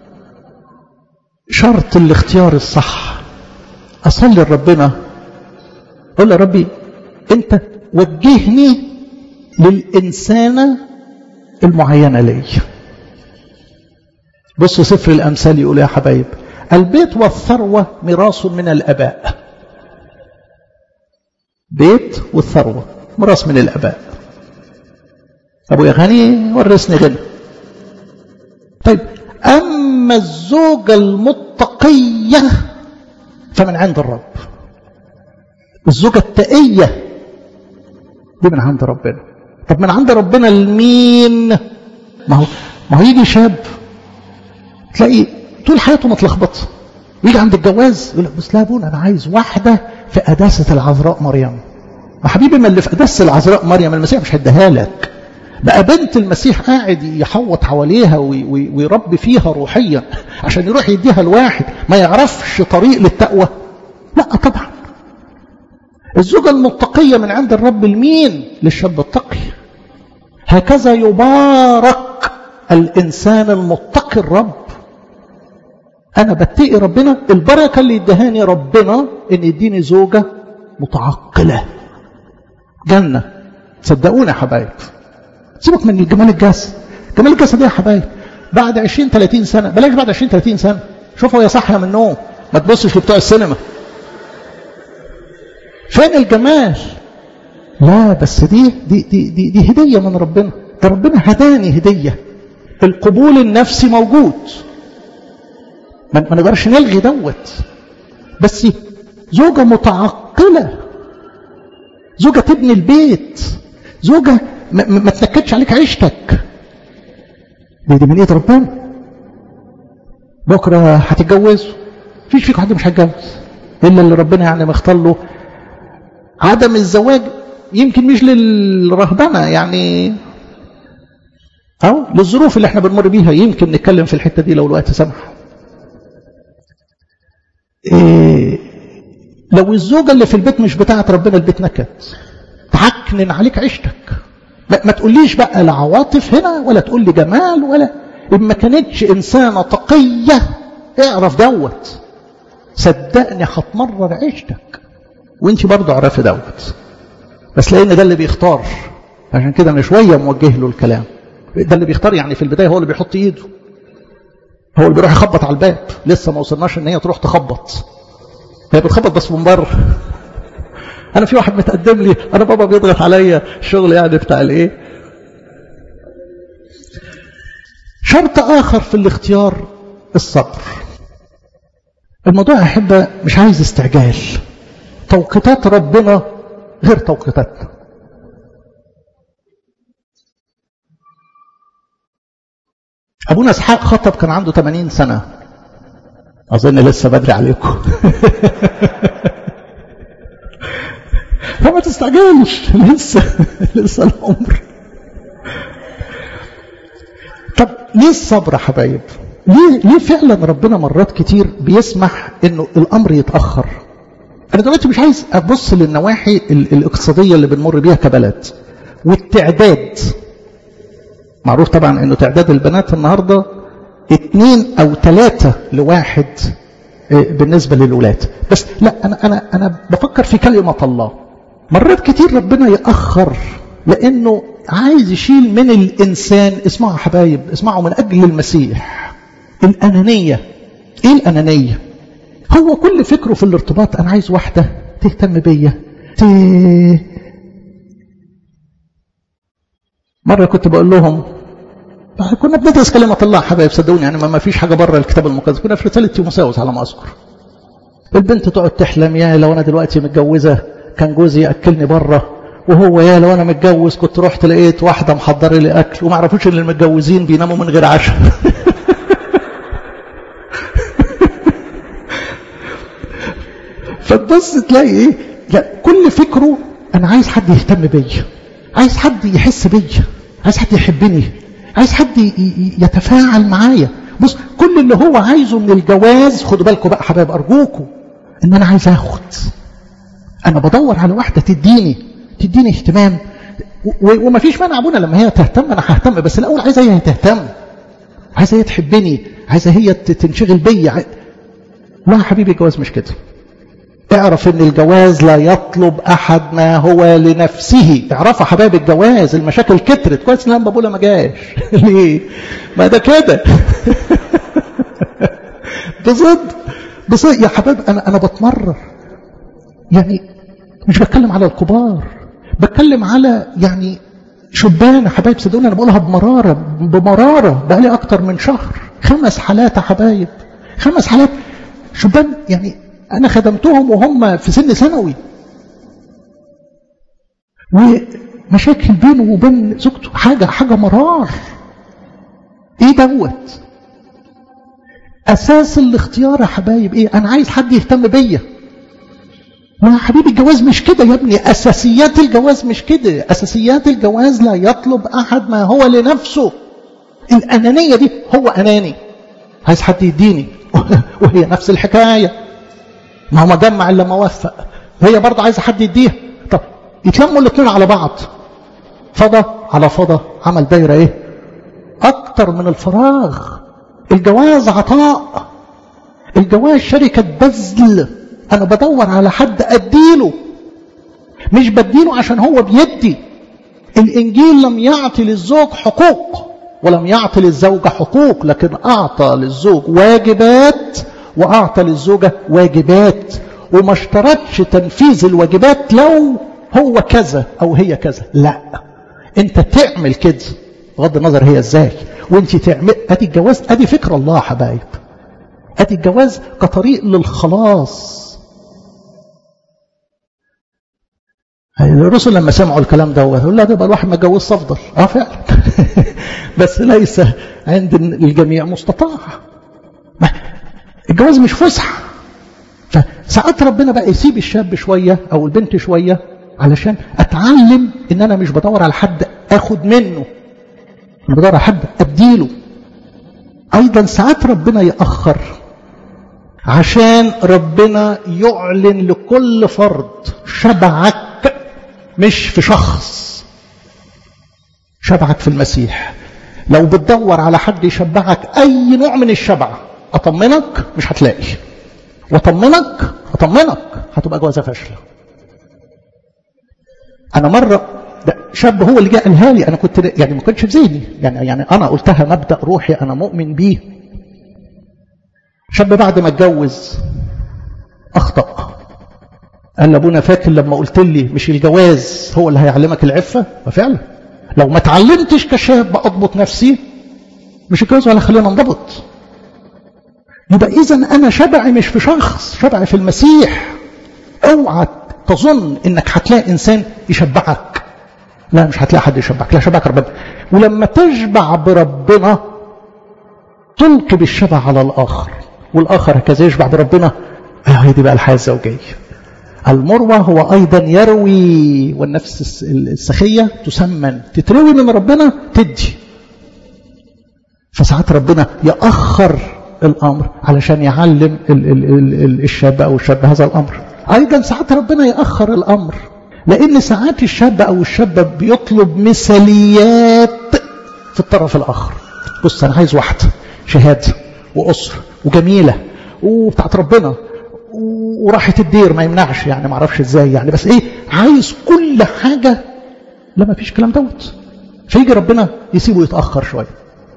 شرط الاختيار الصح اصلي لربنا اقول يا ربي انت وجهني للانسانه المعينه لي بصوا سفر الامثال يقول يا حبايب البيت والثروه ميراث من الاباء بيت والثروه ميراث من الاباء ابويا غني ورثني غنى طيب اما الزوجه المتقيه فمن عند الرب الزوجه التقيه دي من عند ربنا طب من عند ربنا لمين ما هو ما هو يجي شاب تلاقي طول حياته متلخبطه ويجي عند الجواز يقول لك بس لا ابونا انا عايز واحده في قداسه العذراء مريم يا حبيبي ما اللي في قداسه العذراء مريم المسيح مش هيديها لك بقى بنت المسيح قاعد يحوط حواليها ويربي فيها روحيا عشان يروح يديها الواحد ما يعرفش طريق للتقوى لا طبعا الزوجة المتقية من عند الرب المين للشاب التقي هكذا يبارك الإنسان المتقي الرب أنا بتقي ربنا البركة اللي ادهاني ربنا إن يديني زوجة متعقلة جنة صدقوني يا حبايب سيبك من الجمال الجسد جمال الجسد يا حبايب بعد 20 30 سنة بلاش بعد 20 30 سنة شوفوا يا صاحية من النوم ما تبصش لبتوع السينما فين الجمال لا بس دي دي دي دي, دي هدية من ربنا ده ربنا هداني هدية القبول النفسي موجود ما نقدرش نلغي دوت بس زوجة متعقلة زوجة تبني البيت زوجة ما, ما تنكدش عليك عيشتك دي, دي من ايد ربنا بكرة هتتجوزوا فيش فيكم حد مش هيتجوز الا اللي ربنا يعني مختار له عدم الزواج يمكن مش للرهبنة يعني أو للظروف اللي احنا بنمر بيها يمكن نتكلم في الحتة دي لو الوقت سمح إيه لو الزوجة اللي في البيت مش بتاعت ربنا البيت نكد تعكنن عليك عيشتك ما, ما تقوليش بقى لا عواطف هنا ولا تقول لي جمال ولا إن ما كانتش إنسانة تقية اعرف دوت صدقني هتمرر عيشتك وانت برضه اعرفي دوت بس لان ده اللي بيختار عشان كده انا شويه موجه له الكلام ده اللي بيختار يعني في البدايه هو اللي بيحط ايده هو اللي بيروح يخبط على الباب لسه ما وصلناش ان هي تروح تخبط هي بتخبط بس من بره انا في واحد متقدم لي انا بابا بيضغط عليا الشغل يعني بتاع الايه شرط اخر في الاختيار الصبر الموضوع احبه مش عايز استعجال توقيتات ربنا غير توقيتاتنا أبونا إسحاق خطب كان عنده 80 سنة أظن لسه بدري عليكم فما تستعجلش لسه لسه العمر طب ليه الصبر يا حبايب ليه ليه فعلا ربنا مرات كتير بيسمح انه الامر يتاخر أنا دلوقتي مش عايز أبص للنواحي الاقتصادية اللي بنمر بيها كبلد والتعداد معروف طبعا أنه تعداد البنات النهاردة اثنين أو ثلاثة لواحد بالنسبة للولاد بس لا أنا, أنا, أنا بفكر في كلمة الله مرات كتير ربنا يأخر لأنه عايز يشيل من الإنسان اسمعوا يا حبايب اسمعوا من أجل المسيح الأنانية إيه الأنانية هو كل فكره في الارتباط أنا عايز واحدة تهتم بيا ت... مرة كنت بقول لهم كنا بندرس كلمة الله حبايب صدقوني يعني ما فيش حاجة بره الكتاب المقدس كنا في رسالة تيموساوس على ما أذكر البنت تقعد تحلم يا لو أنا دلوقتي متجوزة كان جوزي يأكلني بره وهو يا لو أنا متجوز كنت رحت لقيت واحدة محضرة لي أكل وما عرفوش إن المتجوزين بيناموا من غير عشاء فتبص تلاقي ايه لا كل فكره انا عايز حد يهتم بيا عايز حد يحس بيا عايز حد يحبني عايز حد يتفاعل معايا بص كل اللي هو عايزه من الجواز خدوا بالكم بقى حبايب ارجوكم ان انا عايز اخد انا بدور على واحده تديني تديني اهتمام وما فيش مانع ابونا لما هي تهتم انا ههتم بس الاول عايزه هي تهتم عايزه هي تحبني عايزه هي تنشغل بيا لا حبيبي الجواز مش كده اعرف ان الجواز لا يطلب احد ما هو لنفسه اعرفوا حبايب الجواز المشاكل كترت كويس ان لما بابولا ما جاش ليه ما ده كده بصدق بصدق يا حبايب انا انا بتمرر يعني مش بتكلم على الكبار بتكلم على يعني شبان يا حبايب صدقوني انا بقولها بمراره بمراره بقالي اكتر من شهر خمس حالات يا حبايب خمس حالات شبان يعني أنا خدمتهم وهم في سن ثانوي ومشاكل بينه وبين زوجته حاجة حاجة مرار إيه دوت أساس الاختيار يا حبايب إيه أنا عايز حد يهتم بيا ما يا حبيبي الجواز مش كده يا ابني أساسيات الجواز مش كده أساسيات الجواز لا يطلب أحد ما هو لنفسه الأنانية دي هو أناني عايز حد يديني وهي نفس الحكاية ما هو مجمع الا ما وفق وهي برضه عايزه حد يديها طب يتلموا الاثنين على بعض فضى على فضى عمل دايره ايه اكتر من الفراغ الجواز عطاء الجواز شركه بذل انا بدور على حد اديله مش بديله عشان هو بيدي الانجيل لم يعطي للزوج حقوق ولم يعطي للزوجه حقوق لكن اعطى للزوج واجبات وأعطى للزوجة واجبات وما اشترطش تنفيذ الواجبات لو هو كذا أو هي كذا لا أنت تعمل كده بغض النظر هي ازاي وانت تعمل ادي الجواز ادي فكر الله حبايب ادي الجواز كطريق للخلاص الرسل لما سمعوا الكلام ده يقول لا ده بقى الواحد ما اتجوزش افضل اه فعلا بس ليس عند الجميع مستطاع الجواز مش فسحه فساعات ربنا بقى يسيب الشاب شويه او البنت شويه علشان اتعلم ان انا مش بدور على حد اخد منه انا بدور على حد اديله ايضا ساعات ربنا ياخر عشان ربنا يعلن لكل فرد شبعك مش في شخص شبعك في المسيح لو بتدور على حد يشبعك اي نوع من الشبع اطمنك مش هتلاقي واطمنك اطمنك هتبقى جوازه فاشله انا مره ده شاب هو اللي جاء قالها لي انا كنت يعني ما كنتش في ذهني يعني يعني انا قلتها مبدا روحي انا مؤمن بيه شاب بعد ما اتجوز اخطا قال لابونا فاكر لما قلت لي مش الجواز هو اللي هيعلمك العفه وفعلا لو ما اتعلمتش كشاب اضبط نفسي مش الجواز ولا خلينا انضبط يبقى اذا انا شبعي مش في شخص شبعي في المسيح اوعى تظن انك هتلاقي انسان يشبعك لا مش هتلاقي حد يشبعك لا شبعك ربنا ولما تشبع بربنا تلقي بالشبع على الاخر والاخر هكذا يشبع بربنا هي دي بقى الحياه الزوجيه المروى هو ايضا يروي والنفس السخيه تسمن تتروي من ربنا تدي فساعات ربنا ياخر الامر علشان يعلم ال ال ال الشاب او الشاب هذا الامر ايضا ساعات ربنا ياخر الامر لان ساعات الشاب او الشابه بيطلب مثاليات في الطرف الاخر بص انا عايز واحده شهاده واسره وجميله وبتاعت ربنا وراحه الدير ما يمنعش يعني ما اعرفش ازاي يعني بس ايه عايز كل حاجه لا ما فيش كلام دوت فيجي ربنا يسيبه يتأخر شوية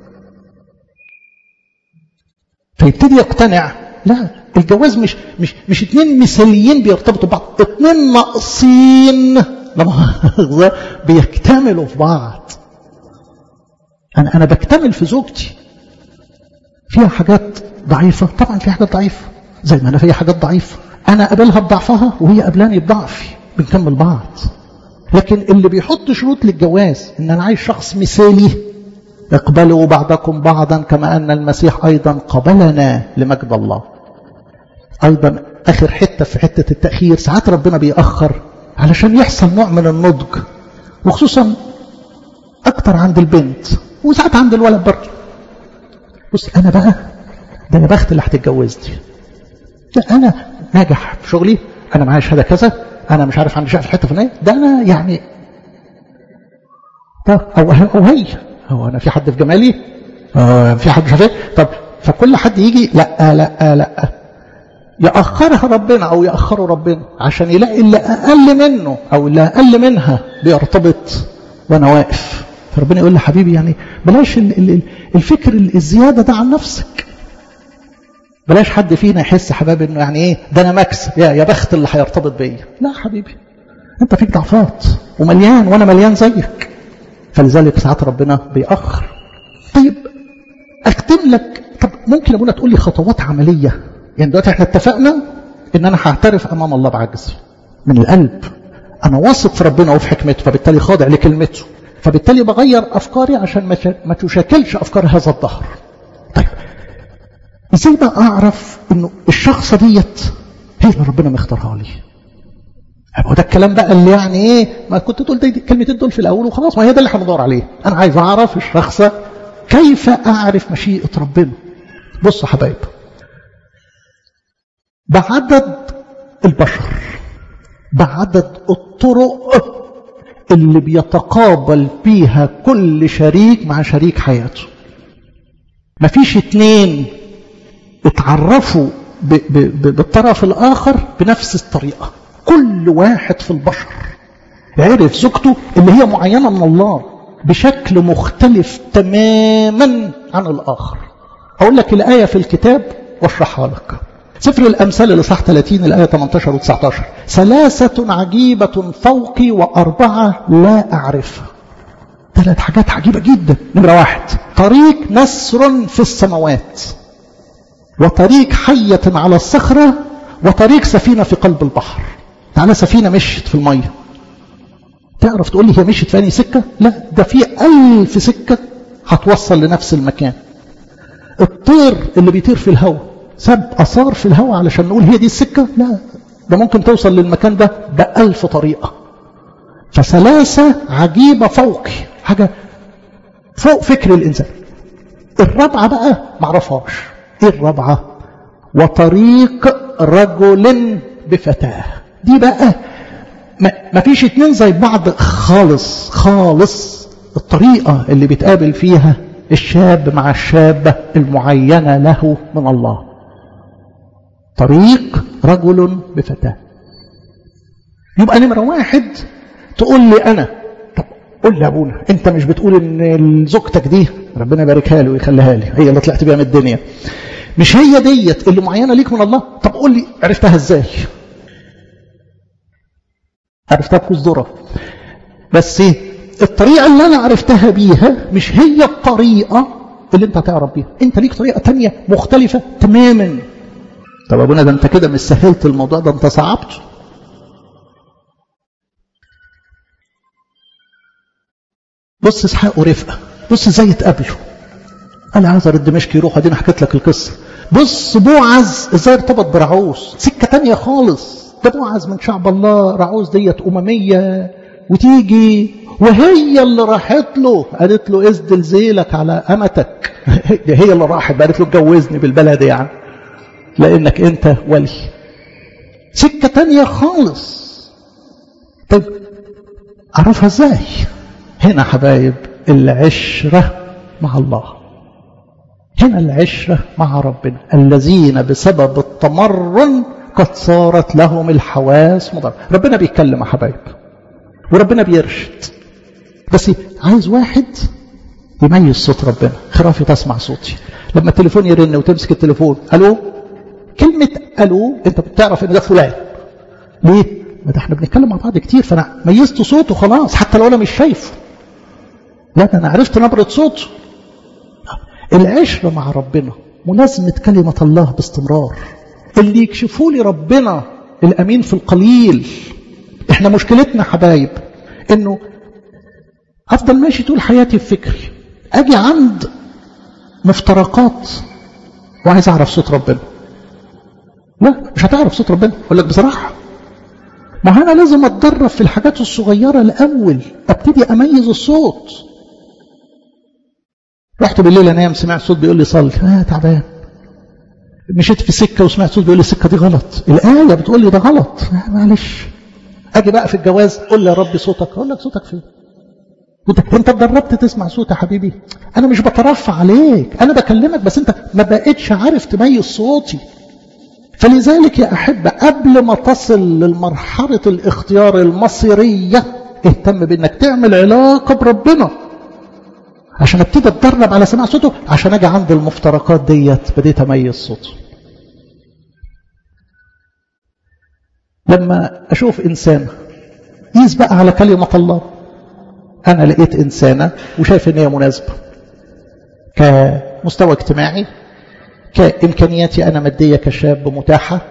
فيبتدي يقتنع لا الجواز مش مش مش اتنين مثاليين بيرتبطوا ببعض اتنين ناقصين لما بيكتملوا في بعض انا انا بكتمل في زوجتي فيها حاجات ضعيفه طبعا في حاجات ضعيفه زي ما انا فيها حاجات ضعيفه انا قابلها بضعفها وهي قابلاني بضعفي بنكمل بعض لكن اللي بيحط شروط للجواز ان انا عايز شخص مثالي اقبلوا بعضكم بعضا كما ان المسيح ايضا قبلنا لمجد الله ايضا اخر حته في حته التاخير ساعات ربنا بيأخر علشان يحصل نوع من النضج وخصوصا اكتر عند البنت وساعات عند الولد برضه بص انا بقى ده انا بخت اللي هتتجوزني ده انا ناجح في شغلي انا معايا شهاده كذا انا مش عارف عندي شقه في الحته الفلانيه ده انا يعني طب او او هي هو انا في حد في جمالي آه في حد مش عارف طب فكل حد يجي لا لا لا يأخرها ربنا أو يأخره ربنا عشان يلاقي اللي أقل منه أو اللي أقل منها بيرتبط وأنا واقف فربنا يقول لي حبيبي يعني بلاش الفكر الزيادة ده عن نفسك بلاش حد فينا يحس حبايبي انه يعني ايه ده انا مكسب يا يا بخت اللي هيرتبط بيا لا حبيبي انت فيك ضعفات ومليان وانا مليان زيك فلذلك ساعات ربنا بيأخر طيب اختم لك طب ممكن ابونا تقول لي خطوات عمليه يعني دلوقتي احنا اتفقنا ان انا هعترف امام الله بعجزي من القلب انا واثق في ربنا وفي حكمته فبالتالي خاضع لكلمته فبالتالي بغير افكاري عشان ما تشاكلش افكار هذا الظهر طيب ازاي بقى اعرف انه الشخصه ديت هي اللي ربنا مختارها لي هو ده الكلام بقى اللي يعني ايه ما كنت تقول دي الكلمتين دول في الاول وخلاص ما هي ده اللي هندور عليه انا عايز اعرف الشخصه كيف اعرف مشيئه ربنا بصوا حبايب بعدد البشر بعدد الطرق اللي بيتقابل بيها كل شريك مع شريك حياته مفيش اتنين اتعرفوا ب ب ب بالطرف الآخر بنفس الطريقة كل واحد في البشر عرف زوجته اللي هي معينة من الله بشكل مختلف تماما عن الآخر أقول لك الآية في الكتاب واشرحها لك سفر الأمثال الإصحاح 30 الآية 18 و 19 ثلاثة عجيبة فوقي وأربعة لا أعرفها ثلاث حاجات عجيبة جدا نمرة واحد طريق نسر في السماوات وطريق حية على الصخرة وطريق سفينة في قلب البحر تعالى سفينة مشت في المية تعرف تقول لي هي مشت في أي سكة لا ده في ألف سكة هتوصل لنفس المكان الطير اللي بيطير في الهواء ساب أثار في الهواء علشان نقول هي دي السكة لا ده ممكن توصل للمكان ده بألف طريقة فثلاثة عجيبة فوقي حاجة فوق فكر الإنسان الرابعة بقى معرفهاش ايه الرابعة وطريق رجل بفتاة دي بقى ما فيش اتنين زي بعض خالص خالص الطريقة اللي بيتقابل فيها الشاب مع الشابة المعينة له من الله طريق رجل بفتاة يبقى نمرة واحد تقول لي أنا طب قول لي يا أبونا أنت مش بتقول إن زوجتك دي ربنا يباركها لي ويخليها لي هي اللي طلعت بيها من الدنيا مش هي ديت اللي معينة ليك من الله طب قول لي عرفتها ازاي عرفتها بكوز ذرة بس ايه الطريقة اللي انا عرفتها بيها مش هي الطريقة اللي انت هتعرف بيها انت ليك طريقة تانية مختلفة تماما طب ابونا ده انت كده مش سهلت الموضوع ده انت صعبته بص اسحاق ورفقه بص ازاي اتقابلوا انا عذر الدمشقي يروح ادينا حكيت لك القصه بص بوعز ازاي ارتبط برعوز سكه تانية خالص ده بوعز من شعب الله رعوز ديت امميه وتيجي وهي اللي راحت له قالت له اسدل زيلك على امتك هي اللي راحت قالت له اتجوزني بالبلد يعني لانك انت ولي سكه تانية خالص طيب اعرفها ازاي هنا حبايب العشره مع الله هنا العشرة مع ربنا الذين بسبب التمرن قد صارت لهم الحواس مضرة ربنا بيتكلم يا حبايب وربنا بيرشد بس عايز واحد يميز صوت ربنا خرافي تسمع صوتي لما التليفون يرن وتمسك التليفون الو كلمة الو انت بتعرف ان ده فلان ليه؟ ما ده احنا بنتكلم مع بعض كتير فانا ميزت صوته خلاص حتى لو انا مش شايفه لا ده انا عرفت نبرة صوته العشرة مع ربنا ملازمة كلمة الله باستمرار اللي يكشفوا لي ربنا الأمين في القليل احنا مشكلتنا حبايب انه افضل ماشي طول حياتي في فكري اجي عند مفترقات وعايز اعرف صوت ربنا لا مش هتعرف صوت ربنا اقول لك بصراحه ما انا لازم اتدرب في الحاجات الصغيره الاول ابتدي اميز الصوت رحت بالليل انام سمعت صوت بيقول لي صلي اه تعبان مشيت في سكه وسمعت صوت بيقول لي السكه دي غلط الايه بتقول لي ده غلط آه معلش اجي بقى في الجواز قول لي يا ربي صوتك اقول لك صوتك فين انت انت اتدربت تسمع صوت يا حبيبي انا مش بترفع عليك انا بكلمك بس انت ما بقتش عارف تميز صوتي فلذلك يا احبه قبل ما تصل للمرحله الاختيار المصيريه اهتم بانك تعمل علاقه بربنا عشان ابتدي اتدرب على سماع صوته عشان اجي عند المفترقات ديت بديت اميز صوته لما اشوف انسان قيس بقى على كلمه الله انا لقيت انسانه وشايف ان هي مناسبه كمستوى اجتماعي كامكانياتي انا ماديه كشاب متاحه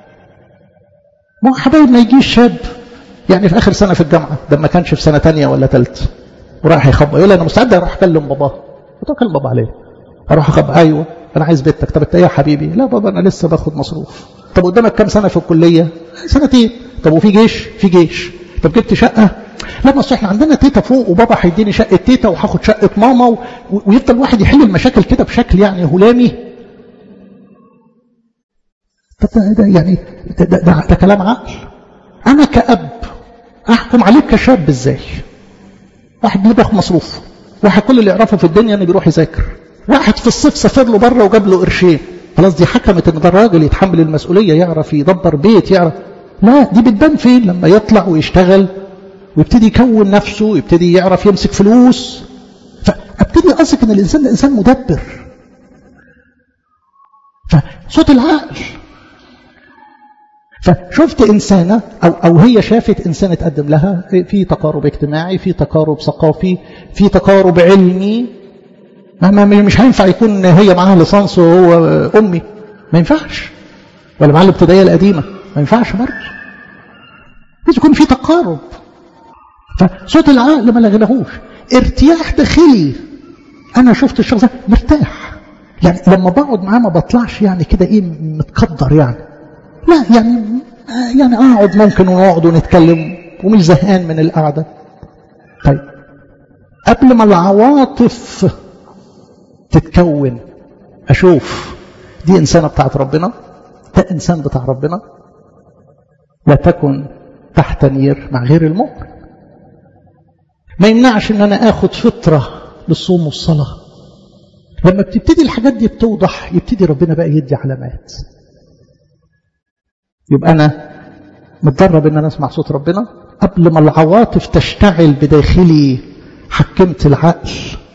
ما حبايب ما يجيش شاب يعني في اخر سنه في الجامعه ده ما كانش في سنه تانية ولا ثالثه وراح يخبط يقول لي انا مستعد اروح اكلم باباه قلت له اكلم بابا عليه اروح اخبط ايوه انا عايز بيتك طب انت ايه يا حبيبي لا بابا انا لسه باخد مصروف طب قدامك كام سنه في الكليه سنتين طب وفي جيش في جيش طب جبت شقه لا بس احنا عندنا تيتا فوق وبابا هيديني شقه تيتا وهاخد شقه ماما و... ويفضل واحد يحل المشاكل كده بشكل يعني هلامي طب ده, ده يعني ده, ده, ده, ده كلام عقل انا كاب احكم عليك كشاب ازاي واحد بياخد مصروف واحد كل اللي يعرفه في الدنيا انه بيروح يذاكر واحد في الصيف سافر له بره وجاب له قرشين خلاص دي حكمت ان ده الراجل يتحمل المسؤوليه يعرف يدبر بيت يعرف لا دي بتبان فين لما يطلع ويشتغل ويبتدي يكون نفسه ويبتدي يعرف يمسك فلوس فابتدي اثق ان الانسان ده انسان مدبر فصوت العقل فشفت إنسانة أو, أو هي شافت إنسان تقدم لها في تقارب اجتماعي في تقارب ثقافي في تقارب علمي ما مش هينفع يكون هي معاها ليسانس وهو أمي ما ينفعش ولا معاها الابتدائية القديمة ما ينفعش برضه لازم يكون في تقارب فصوت العقل ما لغناهوش ارتياح داخلي أنا شفت الشخص ده مرتاح يعني لما بقعد معاه ما بطلعش يعني كده ايه متقدر يعني لا يعني يعني اقعد ممكن ونقعد ونتكلم ومش زهقان من القعده طيب قبل ما العواطف تتكون اشوف دي انسانه بتاعت ربنا ده انسان بتاع ربنا لا تكن تحت نير مع غير المؤمن ما يمنعش ان انا اخد فتره للصوم والصلاه لما بتبتدي الحاجات دي بتوضح يبتدي ربنا بقى يدي علامات يبقى أنا متدرب إن أنا أسمع صوت ربنا قبل ما العواطف تشتعل بداخلي حكمت العقل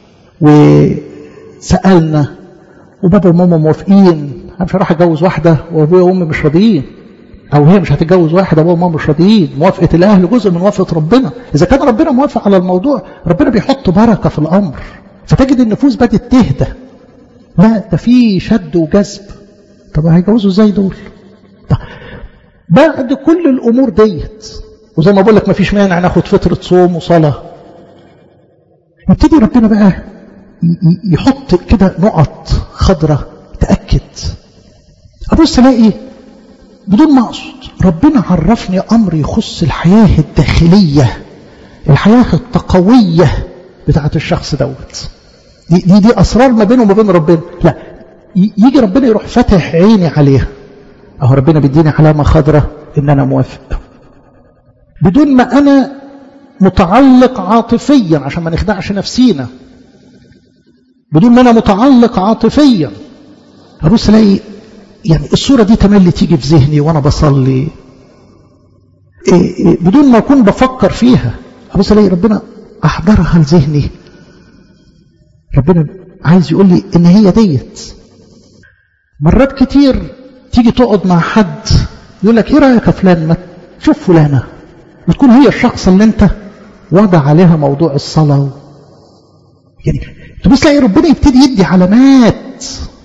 وسألنا وبابا وماما موافقين أنا مش هروح أتجوز واحدة وأبويا وأمي مش راضيين أو هي مش هتتجوز واحد أبويا وماما مش راضيين موافقة الأهل جزء من موافقة ربنا إذا كان ربنا موافق على الموضوع ربنا بيحط بركة في الأمر فتجد النفوس بدأت تهدى لا ده في شد وجذب طب هيجوزوا ازاي دول طب بعد كل الامور ديت وزي ما بقول لك ما فيش مانع ناخد فتره صوم وصلاه يبتدي ربنا بقى يحط كده نقط خضراء تاكد ابص الاقي بدون ما اقصد ربنا عرفني امر يخص الحياه الداخليه الحياه التقويه بتاعت الشخص دوت دي, دي دي اسرار ما بينه وما بين ربنا لا يجي ربنا يروح فاتح عيني عليها اهو ربنا بيديني علامه خضراء ان انا موافق بدون ما انا متعلق عاطفيا عشان ما نخدعش نفسينا بدون ما انا متعلق عاطفيا ابص الاقي يعني الصوره دي تملي تيجي في ذهني وانا بصلي إيه إيه بدون ما اكون بفكر فيها ابص الاقي ربنا احضرها لذهني ربنا عايز يقول لي ان هي ديت مرات كتير تيجي تقعد مع حد يقول لك ايه رايك يا فلان ما تشوف فلانه وتكون هي الشخص اللي انت وضع عليها موضوع الصلاه يعني تبص تلاقي ربنا يبتدي يدي علامات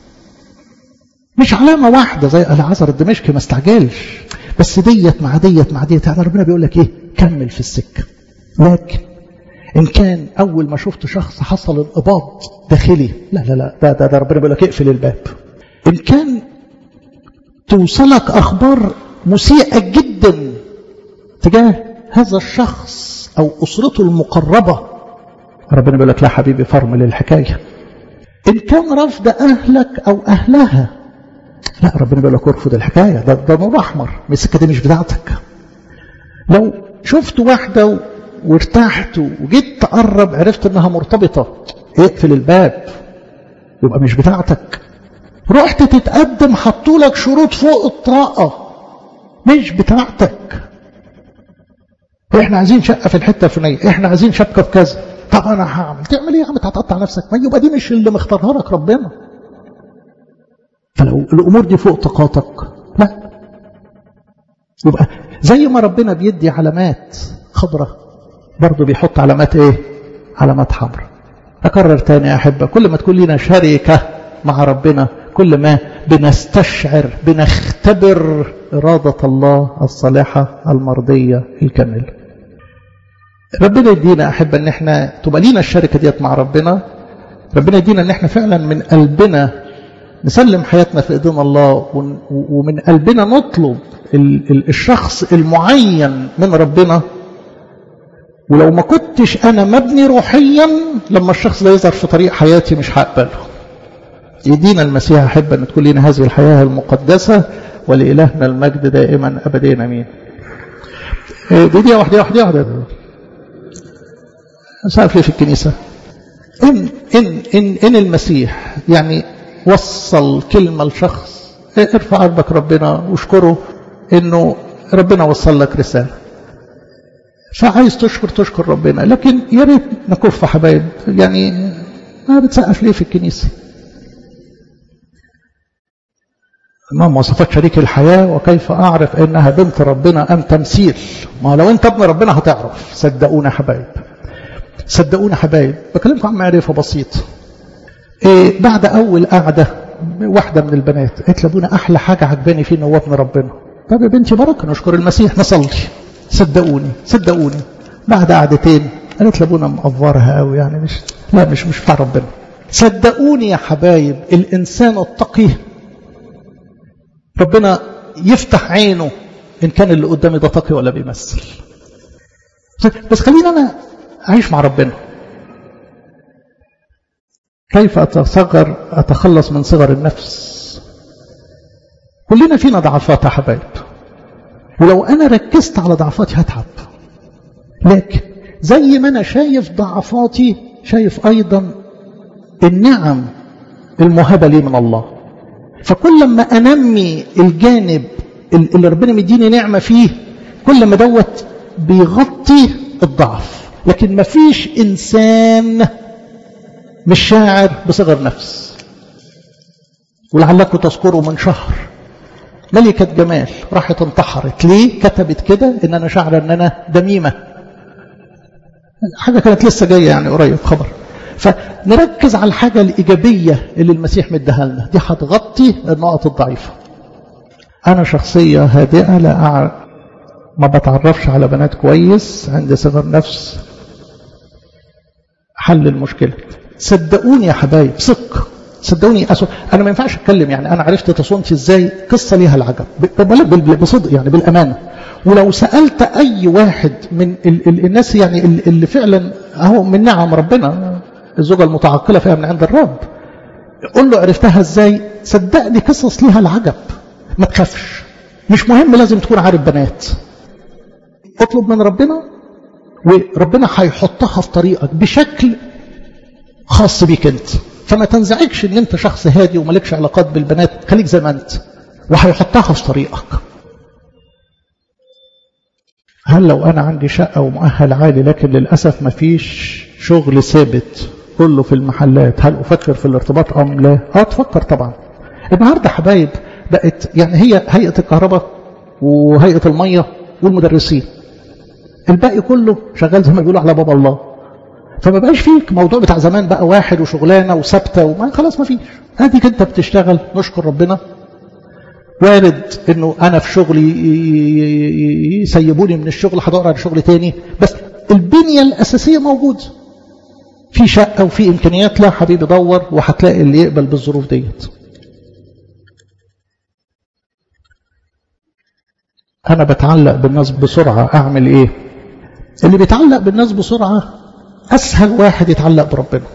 مش علامه واحده زي العذر الدمشقي ما استعجلش بس ديت مع ديت مع ديت يعني ربنا بيقول لك ايه كمل في السكه لكن ان كان اول ما شفت شخص حصل انقباض داخلي لا لا لا ده ده, ده ربنا بيقول لك اقفل الباب ان كان توصلك اخبار مسيئه جدا تجاه هذا الشخص او اسرته المقربه ربنا بيقول لك لا حبيبي فرمل الحكايه ان كان رفض اهلك او اهلها لا ربنا بيقول لك ارفض الحكايه ده ده نور احمر السكه دي مش بتاعتك لو شفت واحده وارتحت وجيت تقرب عرفت انها مرتبطه اقفل الباب يبقى مش بتاعتك رحت تتقدم حطوا لك شروط فوق الطاقه مش بتاعتك احنا عايزين شقه في الحته الفلانيه احنا عايزين شبكه في كذا طب انا هعمل تعمل ايه يا عم هتقطع نفسك ما يبقى دي مش اللي مختارها لك ربنا فلو الامور دي فوق طاقاتك لا يبقى زي ما ربنا بيدي علامات خضراء برضه بيحط علامات ايه علامات حمراء اكرر تاني يا احبه كل ما تكون لنا شركه مع ربنا كل ما بنستشعر بنختبر إرادة الله الصالحة المرضية الكاملة ربنا يدينا أحب أن احنا تبقى لينا الشركة ديت مع ربنا ربنا يدينا أن احنا فعلا من قلبنا نسلم حياتنا في إيدين الله ومن قلبنا نطلب الشخص المعين من ربنا ولو ما كنتش أنا مبني روحيا لما الشخص ده يظهر في طريق حياتي مش هقبله يدينا المسيح أحب أن تكون لنا هذه الحياة المقدسة ولإلهنا المجد دائما أبدين أمين دي دي واحدة واحدة واحدة مش عارف ليه في الكنيسة إن, إن, إن, إن المسيح يعني وصل كلمة لشخص ارفع قلبك ربنا واشكره إنه ربنا وصل لك رسالة فعايز تشكر تشكر ربنا لكن يا ريت نكف حبايب يعني ما بتسقف ليه في الكنيسه ما مواصفات شريك الحياة وكيف أعرف إنها بنت ربنا أم تمثيل ما لو أنت ابن ربنا هتعرف صدقونا حبايب صدقونا حبايب بكلمكم عن معرفة بسيطة إيه بعد أول قعدة واحدة من البنات قالت لابونا أحلى حاجة عجباني فيه إن هو ابن ربنا طب يا بنتي بركة نشكر المسيح نصلي صدقوني صدقوني بعد قعدتين قالت لابونا مقفرها قوي يعني مش لا مش مش بتاع ربنا صدقوني يا حبايب الإنسان التقي ربنا يفتح عينه إن كان اللي قدامي ده تقي ولا بيمثل بس خلينا أنا أعيش مع ربنا كيف أتصغر أتخلص من صغر النفس كلنا فينا ضعفات يا حبايب ولو أنا ركزت على ضعفاتي هتعب لكن زي ما أنا شايف ضعفاتي شايف أيضا النعم المهبة لي من الله فكل ما أنمي الجانب اللي ربنا مديني نعمة فيه كل ما دوت بيغطي الضعف لكن ما فيش إنسان مش شاعر بصغر نفس ولعلكم تذكروا من شهر ملكة جمال راحت انتحرت ليه كتبت كده ان انا شاعر ان انا دميمة حاجة كانت لسه جاية يعني قريب خبر فنركز على الحاجة الإيجابية اللي المسيح مديها لنا دي هتغطي النقط الضعيفة أنا شخصية هادئة لا أعرف ما بتعرفش على بنات كويس عندي صغر نفس حل المشكلة صدقوني يا حبايب صدق صدقوني أسو... أنا ما ينفعش أتكلم يعني أنا عرفت تصونتي إزاي قصة ليها العجب بصدق يعني بالأمانة ولو سألت أي واحد من ال... ال... الناس يعني اللي فعلا أهو من نعم ربنا الزوجة المتعقلة فيها من عند الرب قول له عرفتها إزاي صدقني قصص ليها العجب ما تخافش مش مهم لازم تكون عارف بنات اطلب من ربنا وربنا هيحطها في طريقك بشكل خاص بيك انت فما تنزعجش ان انت شخص هادي ومالكش علاقات بالبنات خليك زي ما انت وهيحطها في طريقك هل لو أنا عندي شقة ومؤهل عالي لكن للأسف ما فيش شغل ثابت كله في المحلات هل أفكر في الارتباط أم لا؟ اه تفكر طبعا النهاردة حبايب بقت يعني هي هيئة الكهرباء وهيئة المية والمدرسين الباقي كله شغال زي ما بيقولوا على باب الله فما بقاش فيك موضوع بتاع زمان بقى واحد وشغلانة وثابتة وما خلاص ما فيش اديك انت بتشتغل نشكر ربنا وارد انه انا في شغلي يسيبوني من الشغل هدور على شغل تاني بس البنية الاساسية موجودة في شقة وفي امكانيات لا حبيبي دور وهتلاقي اللي يقبل بالظروف ديت انا بتعلق بالناس بسرعة اعمل ايه اللي بيتعلق بالناس بسرعة اسهل واحد يتعلق بربنا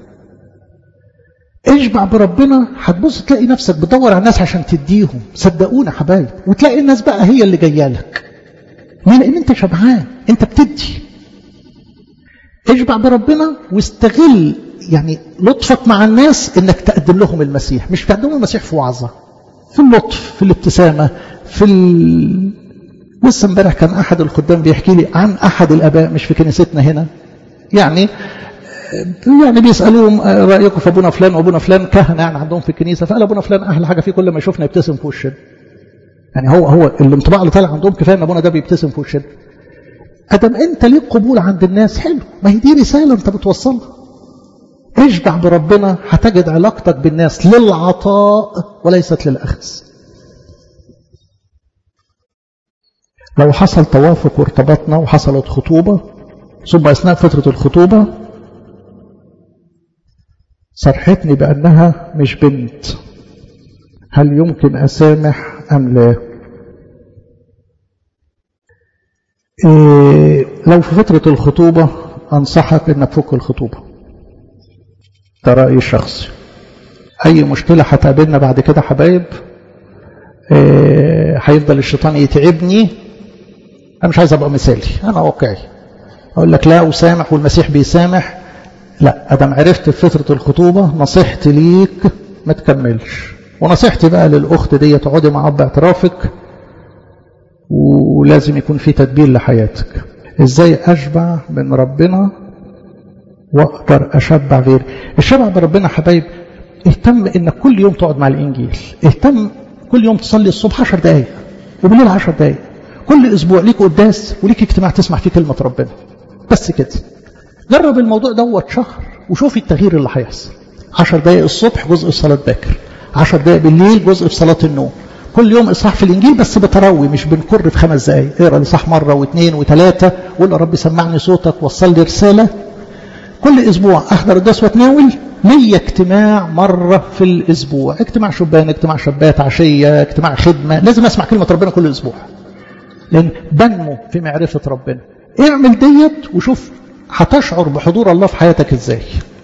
اشبع بربنا هتبص تلاقي نفسك بتدور على الناس عشان تديهم صدقونا حبايب وتلاقي الناس بقى هي اللي جايه لك ليه لان انت شبعان انت بتدي اشبع بربنا واستغل يعني لطفك مع الناس انك تقدم لهم المسيح مش تقدم المسيح في وعظه في اللطف في الابتسامه في ال... لسه امبارح كان احد الخدام بيحكي لي عن احد الاباء مش في كنيستنا هنا يعني يعني بيسالوهم رايكم في ابونا فلان وابونا فلان كهنه يعني عندهم في الكنيسه فقال ابونا فلان احلى حاجه فيه كل ما يشوفنا يبتسم في وشنا يعني هو هو الانطباع اللي طالع عندهم كفايه ان ابونا ده بيبتسم في وشنا ادم انت ليك قبول عند الناس حلو ما هي دي رساله انت بتوصلها اشبع بربنا هتجد علاقتك بالناس للعطاء وليست للاخذ لو حصل توافق وارتبطنا وحصلت خطوبه ثم اثناء فتره الخطوبه صرحتني بأنها مش بنت هل يمكن أسامح أم لا إيه لو في فترة الخطوبة أنصحك أنك تفك الخطوبة ده رأيي الشخصي أي مشكلة هتقابلنا بعد كده حبايب إيه هيفضل الشيطان يتعبني أنا مش عايز أبقى مثالي أنا واقعي أقول لك لا أسامح والمسيح بيسامح لا ادم عرفت في فتره الخطوبه نصيحتي ليك ما تكملش ونصيحتي بقى للاخت دي تقعدي مع اب اعترافك ولازم يكون في تدبير لحياتك ازاي اشبع من ربنا واقدر اشبع غيري الشبع بربنا حبايب اهتم انك كل يوم تقعد مع الانجيل اهتم كل يوم تصلي الصبح 10 دقائق وبالليل 10 دقائق كل اسبوع ليك قداس وليك اجتماع تسمع فيه كلمه ربنا بس كده جرب الموضوع دوت شهر وشوف التغيير اللي هيحصل 10 دقائق الصبح جزء في صلاة باكر 10 دقائق بالليل جزء في صلاة النوم كل يوم اصحاح في الانجيل بس بتروي مش بنكر في خمس دقائق اقرا الاصحاح مره واثنين وثلاثه وقول يا رب سمعني صوتك وصل لي رساله كل اسبوع احضر الدرس واتناول 100 اجتماع مره في الاسبوع اجتماع شبان اجتماع شبات عشيه اجتماع خدمه لازم اسمع كلمه ربنا كل اسبوع لان بنمو في معرفه ربنا اعمل ديت وشوف هتشعر بحضور الله في حياتك ازاي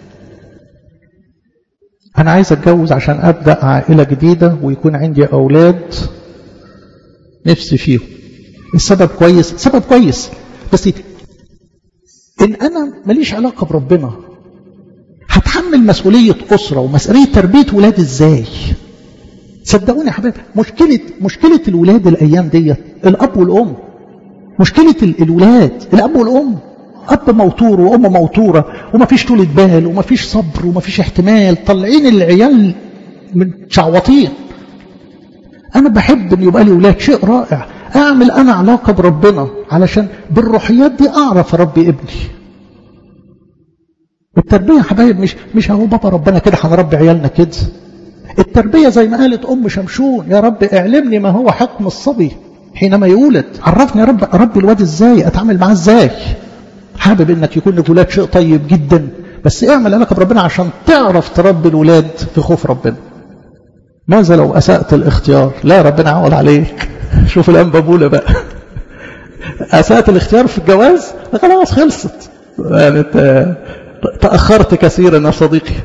انا عايز اتجوز عشان ابدا عائله جديده ويكون عندي اولاد نفسي فيهم السبب كويس سبب كويس بس ان انا ماليش علاقه بربنا هتحمل مسؤوليه اسره ومسؤوليه تربيه ولاد ازاي صدقوني يا حبايبي مشكله مشكله الولاد الايام ديت الاب والام مشكله الولاد الاب والام اب موتور وام موتوره وما فيش طولة بال وما فيش صبر وما فيش احتمال طالعين العيال من شعوطين انا بحب ان يبقى لي ولاد شيء رائع اعمل انا علاقه بربنا علشان بالروحيات دي اعرف اربي ابني التربيه يا حبايب مش مش اهو بابا ربنا كده هنربي عيالنا كده التربيه زي ما قالت ام شمشون يا رب اعلمني ما هو حكم الصبي حينما يولد عرفني يا رب اربي الواد ازاي اتعامل معاه ازاي حابب انك يكون لك ولاد شيء طيب جدا بس اعمل علاقه بربنا عشان تعرف تربي الولاد في خوف ربنا ماذا لو اسات الاختيار لا ربنا عوض عليك شوف الان بابوله بقى اسات الاختيار في الجواز خلاص خلصت يعني تاخرت كثيرا يا صديقي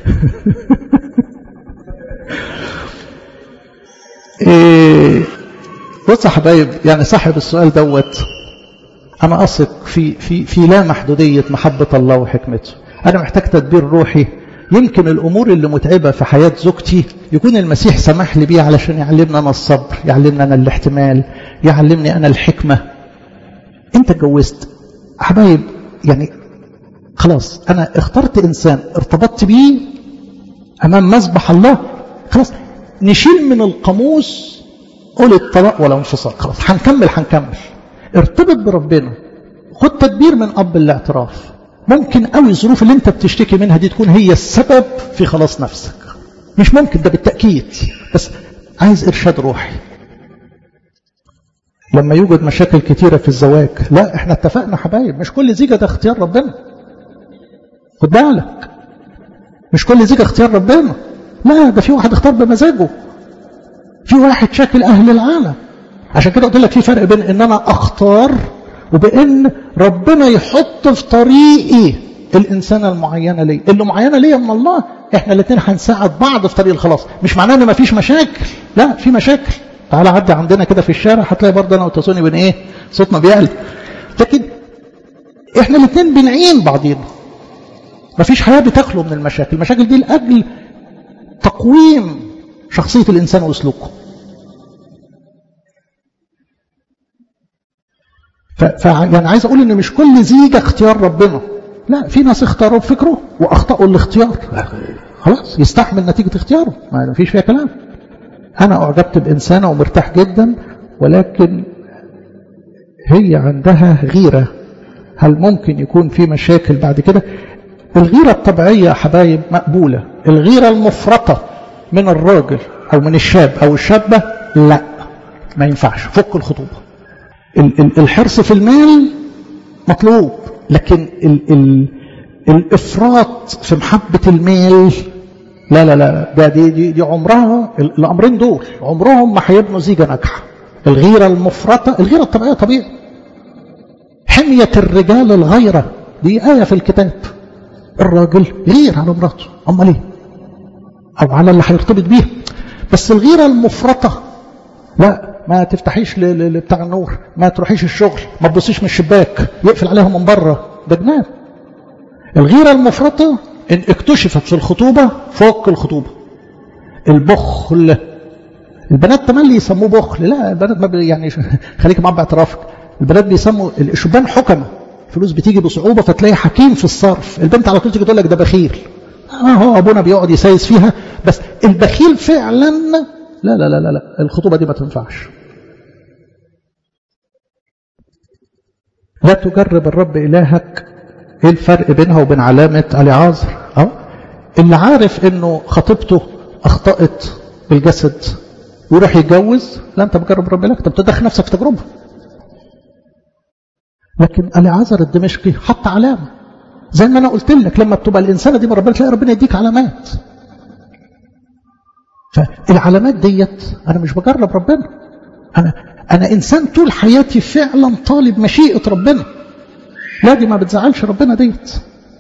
إيه بص يا حبايب يعني صاحب السؤال دوت أنا أثق في في في لا محدودية محبة الله وحكمته أنا محتاج تدبير روحي يمكن الأمور اللي متعبة في حياة زوجتي يكون المسيح سمح لي بيها علشان يعلمنا أنا الصبر يعلمنا أنا الاحتمال يعلمني أنا الحكمة انت اتجوزت حبايب يعني خلاص انا اخترت انسان ارتبطت بيه امام مذبح الله خلاص نشيل من القاموس قول الطلاق ولا انفصال خلاص هنكمل هنكمل ارتبط بربنا خد تدبير من اب الاعتراف ممكن قوي الظروف اللي انت بتشتكي منها دي تكون هي السبب في خلاص نفسك مش ممكن ده بالتاكيد بس عايز ارشاد روحي لما يوجد مشاكل كتيره في الزواج لا احنا اتفقنا حبايب مش كل زيجه ده اختيار ربنا خد بالك مش كل زيجه اختيار ربنا لا ده في واحد اختار بمزاجه في واحد شاكل اهل العالم عشان كده قلت لك في فرق بين ان انا اختار وبان ربنا يحط في طريقي الانسانه المعينه لي اللي معينه ليا من الله احنا الاثنين هنساعد بعض في طريق الخلاص مش معناه ان مفيش مشاكل لا في مشاكل تعالى عدي عندنا كده في الشارع هتلاقي برضه انا وتسوني بين ايه صوتنا بيعلى لكن احنا الاثنين بنعين بعضينا مفيش حياه بتخلو من المشاكل المشاكل دي لاجل تقويم شخصيه الانسان وسلوكه ف يعني عايز اقول ان مش كل زيجه اختيار ربنا لا في ناس اختاروا بفكره واخطاوا الاختيار خلاص يستحمل نتيجه اختياره ما فيش فيها كلام انا اعجبت بانسانه ومرتاح جدا ولكن هي عندها غيره هل ممكن يكون في مشاكل بعد كده الغيره الطبيعيه يا حبايب مقبوله الغيره المفرطه من الراجل او من الشاب او الشابه لا ما ينفعش فك الخطوبه الحرص في المال مطلوب لكن ال ال الافراط في محبه المال لا لا لا ده دي دي, دي عمرها الامرين دول عمرهم ما هيبنوا زيجه ناجحه الغيره المفرطه الغيره الطبيعيه طبيعي حميه الرجال الغيره دي ايه في الكتاب الراجل غير على مراته امال ايه او على اللي هيرتبط بيها بس الغيره المفرطه لا ما تفتحيش لبتاع النور ما تروحيش الشغل ما تبصيش من الشباك يقفل عليهم من بره ده جنان الغيرة المفرطة إن اكتشفت في الخطوبة فوق الخطوبة البخل البنات تملي يسموه بخل لا البنات ما بي يعني خليك معاه باعترافك البنات بيسموا الشبان حكمة فلوس بتيجي بصعوبة فتلاقي حكيم في الصرف البنت على طول تيجي تقول لك ده بخيل آه هو ابونا بيقعد يسايس فيها بس البخيل فعلا لا لا لا لا, لا. الخطوبة دي ما تنفعش لا تجرب الرب إلهك ايه الفرق بينها وبين علامة اليعازر اه اللي عارف انه خطيبته اخطأت بالجسد ويروح يتجوز لا انت بجرب رب إلهك انت بتدخل نفسك في تجربة لكن اليعازر الدمشقي حط علامة زي ما انا قلت لك لما بتبقى الانسانه دي من ربنا تلاقي ربنا يديك علامات فالعلامات ديت انا مش بجرب ربنا انا انا انسان طول حياتي فعلا طالب مشيئه ربنا لا دي ما بتزعلش ربنا ديت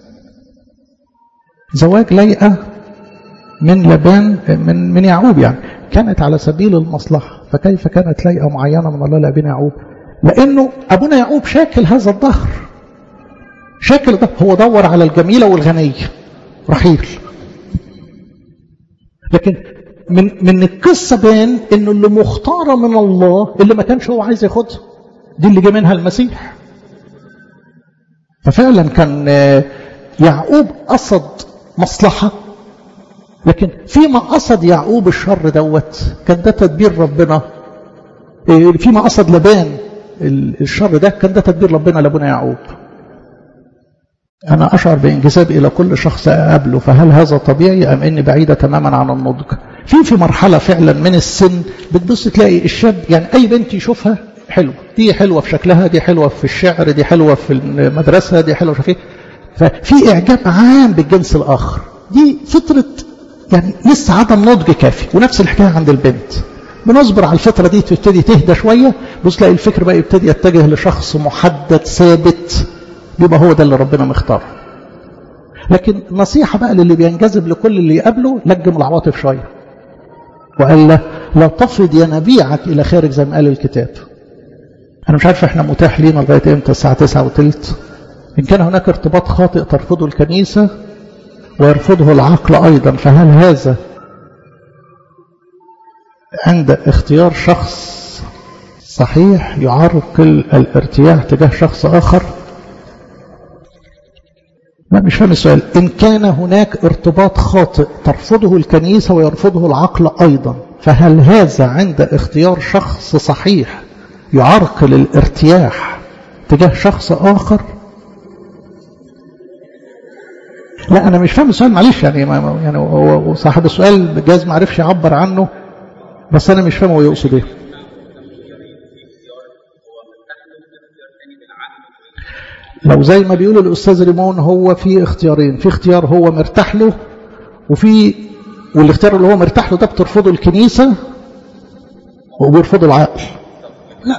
زواج ليئة من لبان من من يعقوب يعني كانت على سبيل المصلحة فكيف كانت ليئة معينة من الله لأبينا يعقوب لأنه أبونا يعقوب شاكل هذا الظهر شاكل ده هو دور على الجميلة والغنية رحيل لكن من من القصة بين انه اللي مختارة من الله اللي ما كانش هو عايز ياخدها دي اللي جه منها المسيح ففعلا كان يعقوب قصد مصلحة لكن فيما قصد يعقوب الشر دوت كان ده تدبير ربنا فيما قصد لبان الشر ده كان ده تدبير ربنا لابونا يعقوب أنا أشعر بانجذاب إلى كل شخص أقابله فهل هذا طبيعي أم إني بعيدة تماما عن النضج في في مرحلة فعلا من السن بتبص تلاقي الشاب يعني أي بنت يشوفها حلوة دي حلوة في شكلها دي حلوة في الشعر دي حلوة في المدرسة دي حلوة في ففي إعجاب عام بالجنس الآخر دي فطرة يعني لسه عدم نضج كافي ونفس الحكاية عند البنت بنصبر على الفترة دي تبتدي تهدى شوية بص تلاقي الفكر بقى يبتدي يتجه لشخص محدد ثابت يبقى هو ده اللي ربنا مختاره لكن نصيحة بقى للي بينجذب لكل اللي يقابله لجم العواطف شوية وقال له لا تفرض ينابيعك إلى خارج زي ما قال الكتاب أنا مش عارف إحنا متاح لينا لغاية إمتى الساعة تسعة وتلت إن كان هناك ارتباط خاطئ ترفضه الكنيسة ويرفضه العقل أيضا فهل هذا عند اختيار شخص صحيح يعرقل الارتياح تجاه شخص آخر لا مش فاهم السؤال إن كان هناك ارتباط خاطئ ترفضه الكنيسة ويرفضه العقل أيضا فهل هذا عند اختيار شخص صحيح يعرقل الارتياح تجاه شخص آخر لا أنا مش فاهم السؤال معلش يعني ما يعني هو صاحب السؤال جاز ما عرفش يعبر عنه بس أنا مش فاهم هو يقصد إيه لو زي ما بيقول الأستاذ ريمون هو في اختيارين في اختيار هو مرتاح له وفي والاختيار اللي هو مرتاح له ده بترفضه الكنيسة وبيرفضه العقل لا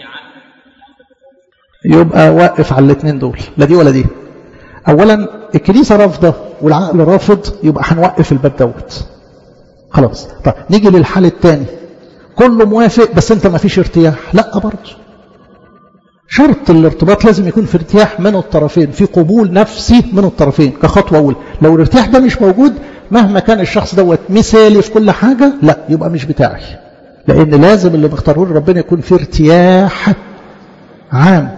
يبقى واقف على الاثنين دول لا دي ولا دي اولا الكنيسة رافضة والعقل رافض يبقى هنوقف الباب دوت خلاص طيب نيجي للحال الثاني كله موافق بس انت ما فيش ارتياح لا برضه شرط الارتباط لازم يكون في ارتياح من الطرفين في قبول نفسي من الطرفين كخطوة أولى لو الارتياح ده مش موجود مهما كان الشخص دوت مثالي في كل حاجة لا يبقى مش بتاعي لأن لازم اللي مختاره ربنا يكون في ارتياح عام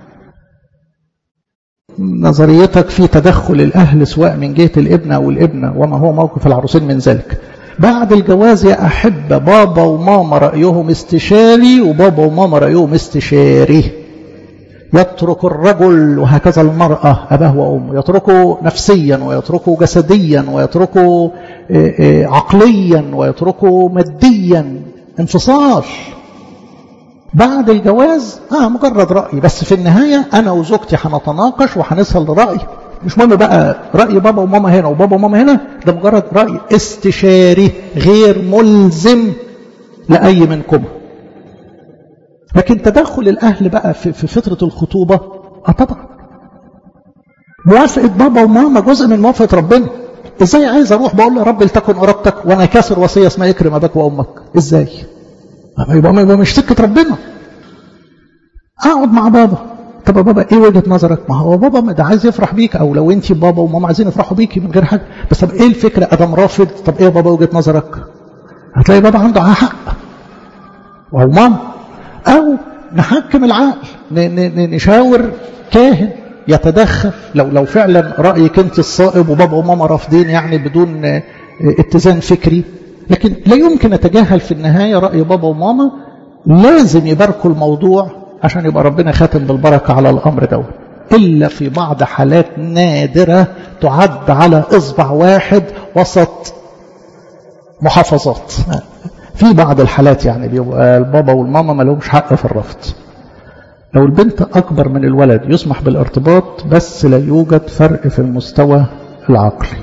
نظريتك في تدخل الأهل سواء من جهة الابن أو الابنة وما هو موقف العروسين من ذلك بعد الجواز يا أحب بابا وماما رأيهم استشاري وبابا وماما رأيهم استشاري يترك الرجل وهكذا المرأة أباه وأمه يتركه نفسيا ويتركه جسديا ويتركه عقليا ويتركه ماديا انفصال بعد الجواز آه مجرد رأي بس في النهاية أنا وزوجتي هنتناقش وهنصل لرأي مش مهم بقى رأي بابا وماما هنا وبابا وماما هنا ده مجرد رأي استشاري غير ملزم لأي منكم لكن تدخل الأهل بقى في, في فترة الخطوبة اه طبعا موافقة بابا وماما جزء من موافقة ربنا ازاي عايز اروح بقول له رب لتكن ارادتك وانا كاسر وصيه اسمها اكرم اباك وامك ازاي يبقى ما يبقى مش سكه ربنا اقعد مع بابا طب يا بابا ايه وجهه نظرك ما هو بابا ده عايز يفرح بيك او لو انت بابا وماما عايزين يفرحوا بيكي من غير حاجه بس طب ايه الفكره ادم رافض طب ايه يا بابا وجهه نظرك هتلاقي بابا عنده حق وهو ماما او نحكم العقل نشاور كاهن يتدخل لو لو فعلا رايك انت الصائب وبابا وماما رافضين يعني بدون اتزان فكري لكن لا يمكن اتجاهل في النهايه راي بابا وماما لازم يباركوا الموضوع عشان يبقى ربنا خاتم بالبركه على الامر دوت الا في بعض حالات نادره تعد على اصبع واحد وسط محافظات في بعض الحالات يعني بيبقى البابا والماما ما لهمش حق في الرفض لو البنت أكبر من الولد يسمح بالارتباط بس لا يوجد فرق في المستوى العقلي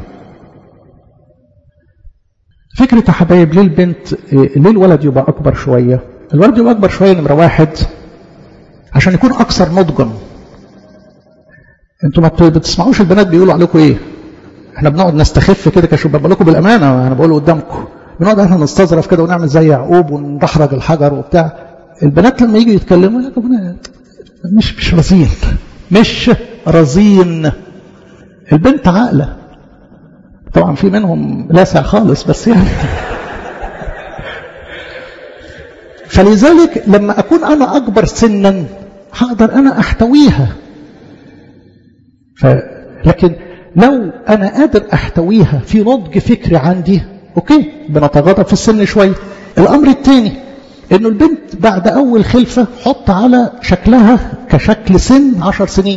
فكرة يا حبايب ليه البنت ليه الولد يبقى أكبر شوية الولد يبقى أكبر شوية نمرة واحد عشان يكون أكثر نضجا انتوا ما بتسمعوش البنات بيقولوا عليكم ايه احنا بنقعد نستخف كده كشباب بقول لكم بالامانه انا بقول قدامكم بنقعد احنا نستظرف كده ونعمل زي يعقوب وندحرج الحجر وبتاع البنات لما يجوا يتكلموا يقول لك مش مش رزين مش رزين البنت عاقله طبعا في منهم لاسع خالص بس يعني فلذلك لما اكون انا اكبر سنا هقدر انا احتويها ف... لكن لو انا قادر احتويها في نضج فكري عندي اوكي بنتغاضى في السن شويه الامر الثاني انه البنت بعد اول خلفه حط على شكلها كشكل سن عشر سنين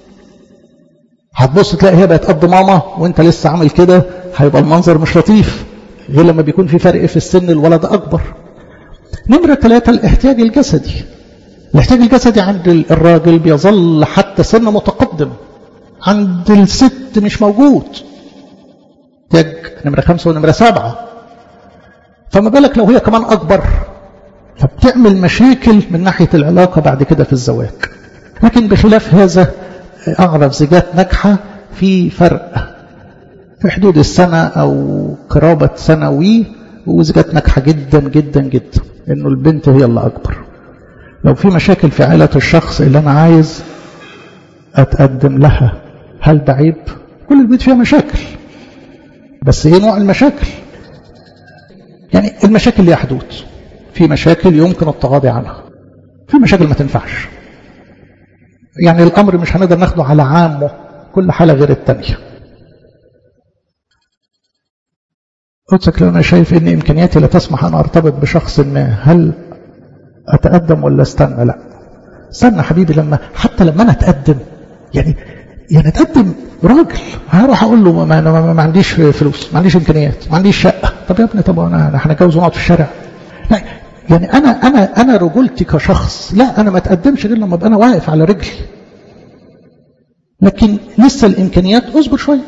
هتبص تلاقي هي بقت قد ماما وانت لسه عامل كده هيبقى المنظر مش لطيف غير لما بيكون في فرق في السن الولد اكبر نمره ثلاثة الاحتياج الجسدي الاحتياج الجسدي عند الراجل بيظل حتى سن متقدم عند الست مش موجود احتياج نمرة خمسة ونمرة سبعة فما بالك لو هي كمان أكبر فبتعمل مشاكل من ناحية العلاقة بعد كده في الزواج لكن بخلاف هذا أعرف زيجات ناجحة في فرق في حدود السنة أو قرابة سنوي وزيجات ناجحة جدا جدا جدا إنه البنت هي اللي أكبر لو في مشاكل في عائلة الشخص اللي أنا عايز أتقدم لها هل ده عيب؟ كل البيت فيها مشاكل بس ايه نوع المشاكل يعني المشاكل ليها حدود في مشاكل يمكن التغاضي عنها في مشاكل ما تنفعش يعني الأمر مش هنقدر ناخده على عامه كل حالة غير التانية قلتك لو أنا شايف إن إمكانياتي لا تسمح أن أرتبط بشخص ما هل أتقدم ولا استنى لا استنى حبيبي لما حتى لما أنا أتقدم يعني يعني أتقدم راجل هروح أقول له ما, ما, ما, ما عنديش فلوس ما عنديش إمكانيات ما عنديش شقة طب يا ابني طب أنا هنتجوز ونقعد في الشارع لا يعني أنا أنا أنا رجولتي كشخص لا أنا ما أتقدمش غير لما أبقى أنا واقف على رجلي لكن لسه الإمكانيات أصبر شوية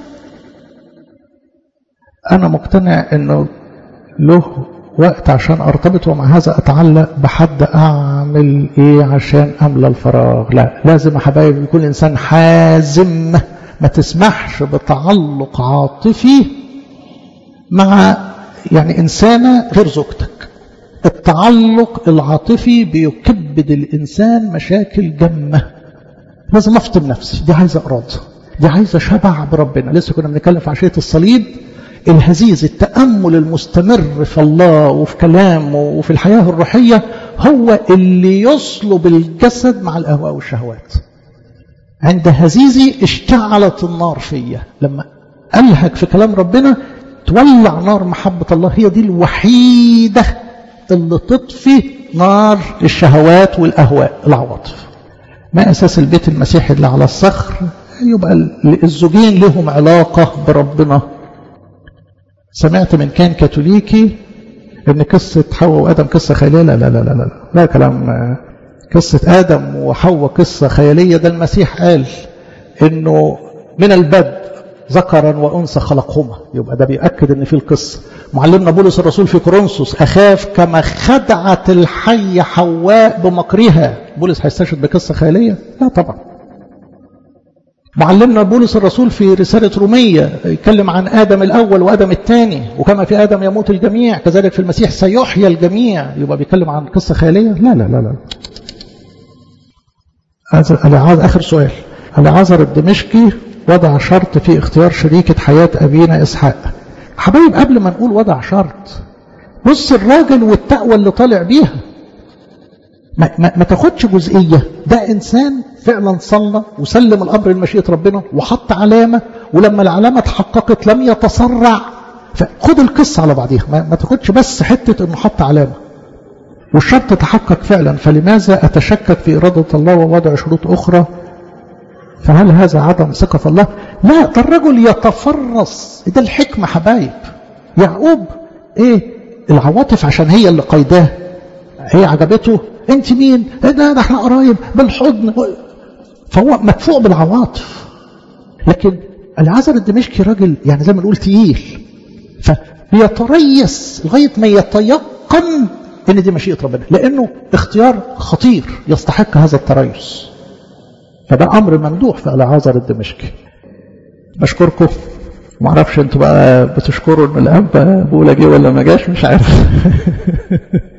أنا مقتنع أنه له وقت عشان أرتبط ومع هذا أتعلق بحد أعمل إيه عشان أملى الفراغ لا لازم يا حبايبي يكون إنسان حازم ما تسمحش بتعلق عاطفي مع يعني إنسانة غير زوجتك التعلق العاطفي بيكبد الإنسان مشاكل جمة لازم أفطم نفسي دي عايزة إرادة دي عايزة شبع بربنا لسه كنا بنتكلم في عشية الصليب الهزيز التأمل المستمر في الله وفي كلامه وفي الحياة الروحية هو اللي يصلب الجسد مع الأهواء والشهوات عند هزيزي اشتعلت النار فيا لما ألهك في كلام ربنا تولع نار محبة الله هي دي الوحيدة اللي تطفي نار الشهوات والأهواء العواطف ما أساس البيت المسيحي اللي على الصخر يبقى الزوجين لهم علاقة بربنا سمعت من كان كاثوليكي ان قصة حواء وآدم قصة خيالية لا لا لا لا لا, لا كلام قصة آدم وحواء قصة خيالية ده المسيح قال انه من البدء ذكرا وأنثى خلقهما يبقى ده بيأكد ان في القصة معلمنا بولس الرسول في كورنثوس أخاف كما خدعت الحية حواء بمكرها بولس هيستشهد بقصة خيالية لا طبعا معلمنا بولس الرسول في رسالة رومية يتكلم عن آدم الأول وآدم الثاني وكما في آدم يموت الجميع كذلك في المسيح سيحيى الجميع يبقى بيتكلم عن قصة خيالية لا لا لا لا آخر سؤال العذر الدمشقي وضع شرط في اختيار شريكة حياة أبينا إسحاق حبايب قبل ما نقول وضع شرط بص الراجل والتقوى اللي طالع بيها ما, ما, ما تاخدش جزئية ده إنسان فعلا صلى وسلم الأمر لمشيئة ربنا وحط علامة ولما العلامة اتحققت لم يتسرع فخد القصة على بعضيها ما, ما تاخدش بس حتة انه حط علامة والشرط تحقق فعلا فلماذا أتشكك في إرادة الله ووضع شروط أخرى فهل هذا عدم ثقة في الله لا ده الرجل يتفرس ده الحكمة حبايب يعقوب ايه العواطف عشان هي اللي قيداه هي عجبته انت مين ده, ده احنا قرايب بالحضن فهو مدفوع بالعواطف لكن العذر الدمشقي راجل يعني زي ما نقول تقيل فبيتريس لغايه ما يتيقن ان دي مشيئه ربنا لانه اختيار خطير يستحق هذا التريس فده امر ممدوح في العذر الدمشقي بشكركم ما اعرفش انتوا بقى بتشكروا ان الاب بولا جه ولا ما جاش مش عارف